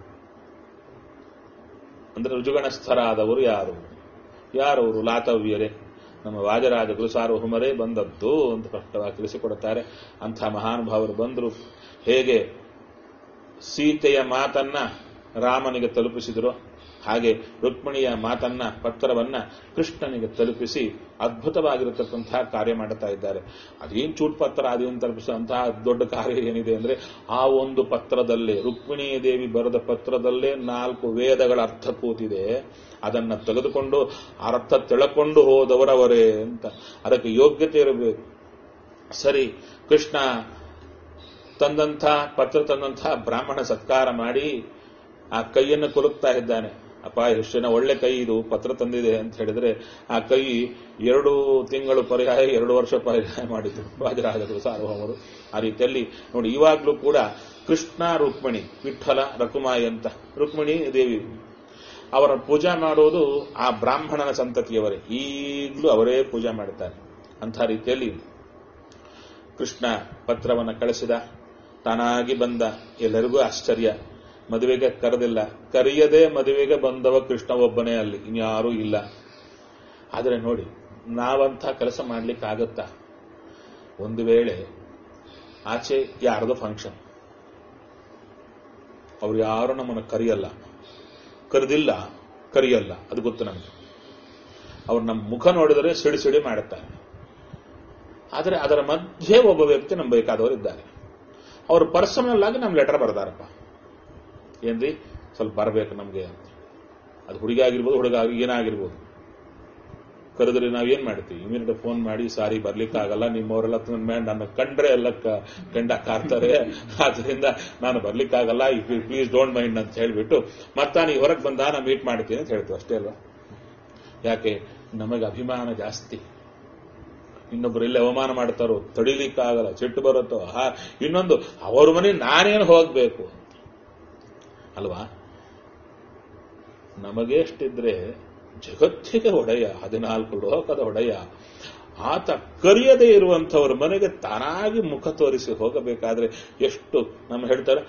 ಅಂದ್ರೆ ರುಜುಗಣಸ್ಥರಾದವರು ಯಾರು ಯಾರವರು ಲಾತವ್ಯರೇ ನಮ್ಮ ವಾಜರಾಜಗಳು ಸಾರ್ವಭೌಮರೇ ಬಂದದ್ದು ಅಂತ ಸ್ಪಷ್ಟವಾಗಿ ತಿಳಿಸಿಕೊಡುತ್ತಾರೆ ಅಂಥ ಮಹಾನುಭಾವರು ಬಂದರು ಹೇಗೆ ಸೀತೆಯ ಮಾತನ್ನ ರಾಮನಿಗೆ ತಲುಪಿಸಿದರೋ ಹಾಗೆ ರುಕ್ಮಿಣಿಯ ಮಾತನ್ನ ಪತ್ರವನ್ನ ಕೃಷ್ಣನಿಗೆ ತಲುಪಿಸಿ ಅದ್ಭುತವಾಗಿರತಕ್ಕಂತಹ ಕಾರ್ಯ ಮಾಡುತ್ತಾ ಇದ್ದಾರೆ ಅದೇನ್ ಚೂಟ್ ಪತ್ರ ಅದೇನು ತಲುಪಿಸುವಂತಹ ದೊಡ್ಡ ಕಾರ್ಯ ಏನಿದೆ ಅಂದ್ರೆ ಆ ಒಂದು ಪತ್ರದಲ್ಲೇ ರುಕ್ಮಿಣಿ ದೇವಿ ಬರೆದ ಪತ್ರದಲ್ಲೇ ನಾಲ್ಕು ವೇದಗಳ ಅರ್ಥ ಕೂತಿದೆ ಅದನ್ನ ತೆಗೆದುಕೊಂಡು ಅರ್ಥ ತಿಳಕೊಂಡು ಹೋದವರವರೇ ಅಂತ ಅದಕ್ಕೆ ಯೋಗ್ಯತೆ ಇರಬೇಕು ಸರಿ ಕೃಷ್ಣ ತಂದಂಥ ಪತ್ರ ತಂದಂಥ ಬ್ರಾಹ್ಮಣ ಸತ್ಕಾರ ಮಾಡಿ ಆ ಕೈಯನ್ನು ಕುಲುಕ್ತಾ ಇದ್ದಾನೆ ಅಪ್ಪ ಎಷ್ಟು ಜನ ಒಳ್ಳೆ ಕೈ ಇದು ಪತ್ರ ತಂದಿದೆ ಅಂತ ಹೇಳಿದ್ರೆ ಆ ಕೈ ಎರಡು ತಿಂಗಳು ಪರ್ಯಾಯ ಎರಡು ವರ್ಷ ಪರ್ಯಾಯ ಮಾಡಿದ್ರು ರಾಜರಾಜರು ಸಾರ್ವಭೌಮರು ಆ ರೀತಿಯಲ್ಲಿ ನೋಡಿ ಇವಾಗ್ಲೂ ಕೂಡ ಕೃಷ್ಣ ರುಕ್ಮಿಣಿ ವಿಠಲ ರಕುಮಾಯಿ ಅಂತ ರುಕ್ಮಿಣಿ ದೇವಿ ಅವರ ಪೂಜಾ ಮಾಡುವುದು ಆ ಬ್ರಾಹ್ಮಣನ ಸಂತತಿಯವರೇ ಈಗಲೂ ಅವರೇ ಪೂಜೆ ಮಾಡುತ್ತಾರೆ ಅಂಥ ರೀತಿಯಲ್ಲಿ ಕೃಷ್ಣ ಪತ್ರವನ್ನು ಕಳಿಸಿದ ತಾನಾಗಿ ಬಂದ ಎಲ್ಲರಿಗೂ ಆಶ್ಚರ್ಯ ಮದುವೆಗೆ ಕರೆದಿಲ್ಲ ಕರೆಯದೆ ಮದುವೆಗೆ ಬಂದವ ಕೃಷ್ಣ ಒಬ್ಬನೇ ಅಲ್ಲಿ ಇನ್ಯಾರೂ ಇಲ್ಲ ಆದರೆ ನೋಡಿ ನಾವಂಥ ಕೆಲಸ ಮಾಡ್ಲಿಕ್ಕೆ ಆಗತ್ತಾ ಒಂದು ವೇಳೆ ಆಚೆ ಯಾರ್ದೋ ಫಂಕ್ಷನ್ ಅವ್ರು ಯಾರು ನಮ್ಮನ್ನು ಕರೆಯಲ್ಲ ಕರೆದಿಲ್ಲ ಕರೆಯಲ್ಲ ಅದು ಗೊತ್ತು ನಮಗೆ ಅವ್ರು ನಮ್ಮ ಮುಖ ನೋಡಿದರೆ ಸಿಡಿ ಸಿಡಿ ಮಾಡುತ್ತಾರೆ ಆದರೆ ಅದರ ಮಧ್ಯೆ ಒಬ್ಬ ವ್ಯಕ್ತಿ ನಮ್ಮ ಬೇಕಾದವರು ಇದ್ದಾರೆ ಅವ್ರು ಪರ್ಸನಲ್ ಆಗಿ ನಮ್ಗೆ ಲೆಟರ್ ಬರ್ದಾರಪ್ಪ ಏನ್ರಿ ಸ್ವಲ್ಪ ಬರಬೇಕು ನಮಗೆ ಅಂತ ಅದು ಹುಡುಗಿ ಆಗಿರ್ಬೋದು ಹುಡುಗ ಆಗಿ ಏನಾಗಿರ್ಬೋದು ಕರೆದ್ರೆ ನಾವೇನ್ ಮಾಡ್ತೀವಿ ಇಮಿಡಿಯೇಟ್ ಫೋನ್ ಮಾಡಿ ಸಾರಿ ಬರ್ಲಿಕ್ಕಾಗಲ್ಲ ನಿಮ್ಮವರೆಲ್ಲ ನನ್ನ ಮೇಲೆ ನನ್ನ ಕಂಡ್ರೆ ಎಲ್ಲ ಕ- ಕಂಡ ಕಾರ್ತಾರೆ ಆದ್ರಿಂದ ನಾನು ಬರ್ಲಿಕ್ಕಾಗಲ್ಲ ಪ್ಲೀಸ್ ಡೋಂಟ್ ಮೈಂಡ್ ಅಂತ ಹೇಳ್ಬಿಟ್ಟು ಮತ್ತ ನೀವು ಹೊರಗೆ ಬಂದ ನಾನು ಮೀಟ್ ಮಾಡ್ತೀನಿ ಅಂತ ಹೇಳ್ತೀವಿ ಅಷ್ಟೇ ಅಲ್ವಾ ಯಾಕೆ ನಮಗೆ ಅಭಿಮಾನ ಜಾಸ್ತಿ ಇನ್ನೊಬ್ರು ಎಲ್ಲಿ ಅವಮಾನ ಮಾಡ್ತಾರೋ ತಡಿಲಿಕ್ಕಾಗಲ್ಲ ಸಿಟ್ಟು ಬರುತ್ತೋ ಆ ಇನ್ನೊಂದು ಅವ್ರ ಮನೆ ನಾನೇನು ಹೋಗ್ಬೇಕು ಅಂತ ಅಲ್ವಾ ನಮಗೆ ಎಷ್ಟಿದ್ರೆ ಜಗತ್ತಿಗೆ ಒಡೆಯ ಹದಿನಾಲ್ಕು ಲೋಕದ ಒಡೆಯ ಆತ ಕರೆಯದೇ ಇರುವಂಥವ್ರ ಮನೆಗೆ ತಾನಾಗಿ ಮುಖ ತೋರಿಸಿ ಹೋಗಬೇಕಾದ್ರೆ ಎಷ್ಟು ನಮ್ಮ ಹೇಳ್ತಾರೆ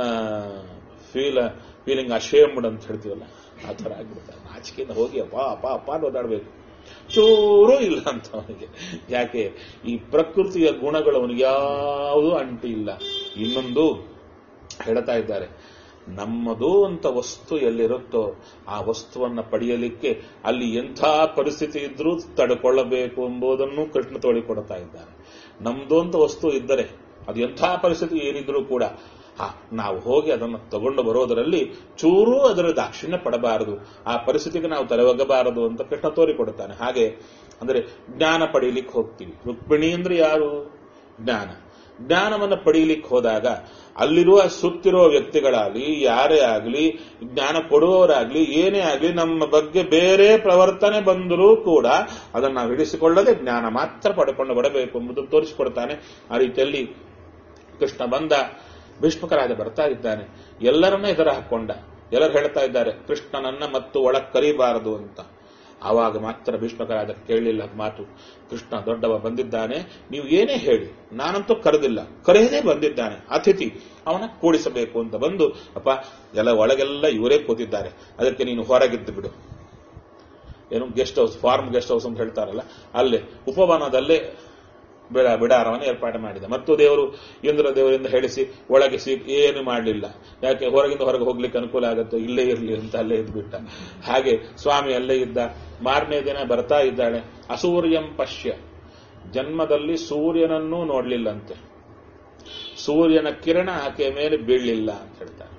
ಫೀಲ್ ಫೀಲಿಂಗ್ ಅಶೇಮ್ಡ್ ಅಂತ ಹೇಳ್ತೀವಲ್ಲ ಆ ಥರ ಆಗ್ಬಿಡ್ತಾರೆ ನಾಚಿಕೆಯಿಂದ ಹೋಗಿ ಅಪ್ಪ ಅಪ್ಪ ಅಪ್ಪ ಅಂತ ಓದಾಡ್ಬೇಕು ಚೂರೂ ಇಲ್ಲ ಅಂತ ಅವನಿಗೆ ಯಾಕೆ ಈ ಪ್ರಕೃತಿಯ ಗುಣಗಳು ಅವನಿಗೆ ಯಾವುದೂ ಅಂಟಿ ಇಲ್ಲ ಇನ್ನೊಂದು ಹೇಳ್ತಾ ಇದ್ದಾರೆ ನಮ್ಮದು ಅಂತ ವಸ್ತು ಎಲ್ಲಿರುತ್ತೋ ಆ ವಸ್ತುವನ್ನ ಪಡೆಯಲಿಕ್ಕೆ ಅಲ್ಲಿ ಎಂಥ ಪರಿಸ್ಥಿತಿ ಇದ್ರೂ ತಡ್ಕೊಳ್ಳಬೇಕು ಎಂಬುದನ್ನು ಕೃಷ್ಣ ತೋಳಿಕೊಡ್ತಾ ಇದ್ದಾರೆ ನಮ್ದು ಅಂತ ವಸ್ತು ಇದ್ದರೆ ಅದು ಎಂಥ ಪರಿಸ್ಥಿತಿ ಏನಿದ್ರೂ ಕೂಡ ಆ, ನಾವು ಹೋಗಿ ಅದನ್ನು ತಗೊಂಡು ಬರೋದರಲ್ಲಿ ಚೂರೂ ಅದರ ದಾಕ್ಷಿಣ್ಯ ಪಡಬಾರದು ಆ ಪರಿಸ್ಥಿತಿಗೆ ನಾವು ತಲೆವೊಗ್ಗಬಾರದು ಅಂತ ಕೃಷ್ಣ ತೋರಿಕೊಡುತ್ತಾನೆ ಹಾಗೆ ಅಂದ್ರೆ ಜ್ಞಾನ ಪಡೀಲಿಕ್ಕೆ ಹೋಗ್ತೀವಿ ರುಕ್ಮಿಣಿ ಅಂದ್ರೆ ಯಾರು ಜ್ಞಾನ ಜ್ಞಾನವನ್ನು ಪಡೀಲಿಕ್ಕೆ ಹೋದಾಗ ಅಲ್ಲಿರುವ ಸುತ್ತಿರುವ ವ್ಯಕ್ತಿಗಳಾಗಲಿ ಯಾರೇ ಆಗಲಿ ಜ್ಞಾನ ಕೊಡುವವರಾಗ್ಲಿ ಏನೇ ಆಗಲಿ ನಮ್ಮ ಬಗ್ಗೆ ಬೇರೆ ಪ್ರವರ್ತನೆ ಬಂದರೂ ಕೂಡ ಅದನ್ನು ನಾವು ಹಿಡಿಸಿಕೊಳ್ಳದೆ ಜ್ಞಾನ ಮಾತ್ರ ಪಡ್ಕೊಂಡು ಬರಬೇಕು ಎಂಬುದನ್ನು ತೋರಿಸಿಕೊಡ್ತಾನೆ ಆ ರೀತಿಯಲ್ಲಿ ಕೃಷ್ಣ ಬಂದ ಭೀಷ್ಮಕರಾಜ ಬರ್ತಾ ಇದ್ದಾನೆ ಎಲ್ಲರನ್ನ ಎದುರ ಹಾಕೊಂಡ ಎಲ್ಲರೂ ಹೇಳ್ತಾ ಇದ್ದಾರೆ ಕೃಷ್ಣನನ್ನ ಮತ್ತು ಒಳಗ್ ಕರಿಬಾರದು ಅಂತ ಆವಾಗ ಮಾತ್ರ ಭೀಷ್ಮಕರಾಜ ಕೇಳಲಿಲ್ಲ ಮಾತು ಕೃಷ್ಣ ದೊಡ್ಡವ ಬಂದಿದ್ದಾನೆ ನೀವು ಏನೇ ಹೇಳಿ ನಾನಂತೂ ಕರೆದಿಲ್ಲ ಕರೆಯದೇ ಬಂದಿದ್ದಾನೆ ಅತಿಥಿ ಅವನ ಕೂಡಿಸಬೇಕು ಅಂತ ಬಂದು ಅಪ್ಪ ಎಲ್ಲ ಒಳಗೆಲ್ಲ ಇವರೇ ಕೂತಿದ್ದಾರೆ ಅದಕ್ಕೆ ನೀನು ಹೊರಗಿದ್ದು ಬಿಡು ಏನು guest house farm guest house ಅಂತ ಹೇಳ್ತಾರಲ್ಲ ಅಲ್ಲೇ ಉಪವನದಲ್ಲೇ ಬಿಡ ಬಿಡಾರವನ್ನು ಏರ್ಪಾಡು ಮಾಡಿದ ಮತ್ತು ದೇವರು ಇಂದ್ರ ದೇವರಿಂದ ಹೇಳಿಸಿ ಒಳಗೆ ಸಿ ಏನು ಮಾಡಲಿಲ್ಲ ಯಾಕೆ ಹೊರಗಿಂದ ಹೊರಗೆ ಹೋಗ್ಲಿಕ್ಕೆ ಅನುಕೂಲ ಆಗುತ್ತೆ ಇಲ್ಲೇ ಇರಲಿ ಅಂತ ಅಲ್ಲೇ ಇದ್ಬಿಟ್ಟ ಹಾಗೆ ಸ್ವಾಮಿ ಅಲ್ಲೇ ಇದ್ದ ಮಾರನೇ ದಿನ ಬರ್ತಾ ಇದ್ದಾಳೆ ಅಸೂರ್ಯಂ ಪಶ್ಯ ಜನ್ಮದಲ್ಲಿ ಸೂರ್ಯನನ್ನೂ ನೋಡ್ಲಿಲ್ಲಂತೆ ಸೂರ್ಯನ ಕಿರಣ ಆಕೆಯ ಮೇಲೆ ಬೀಳಲಿಲ್ಲ ಅಂತ ಹೇಳ್ತಾರೆ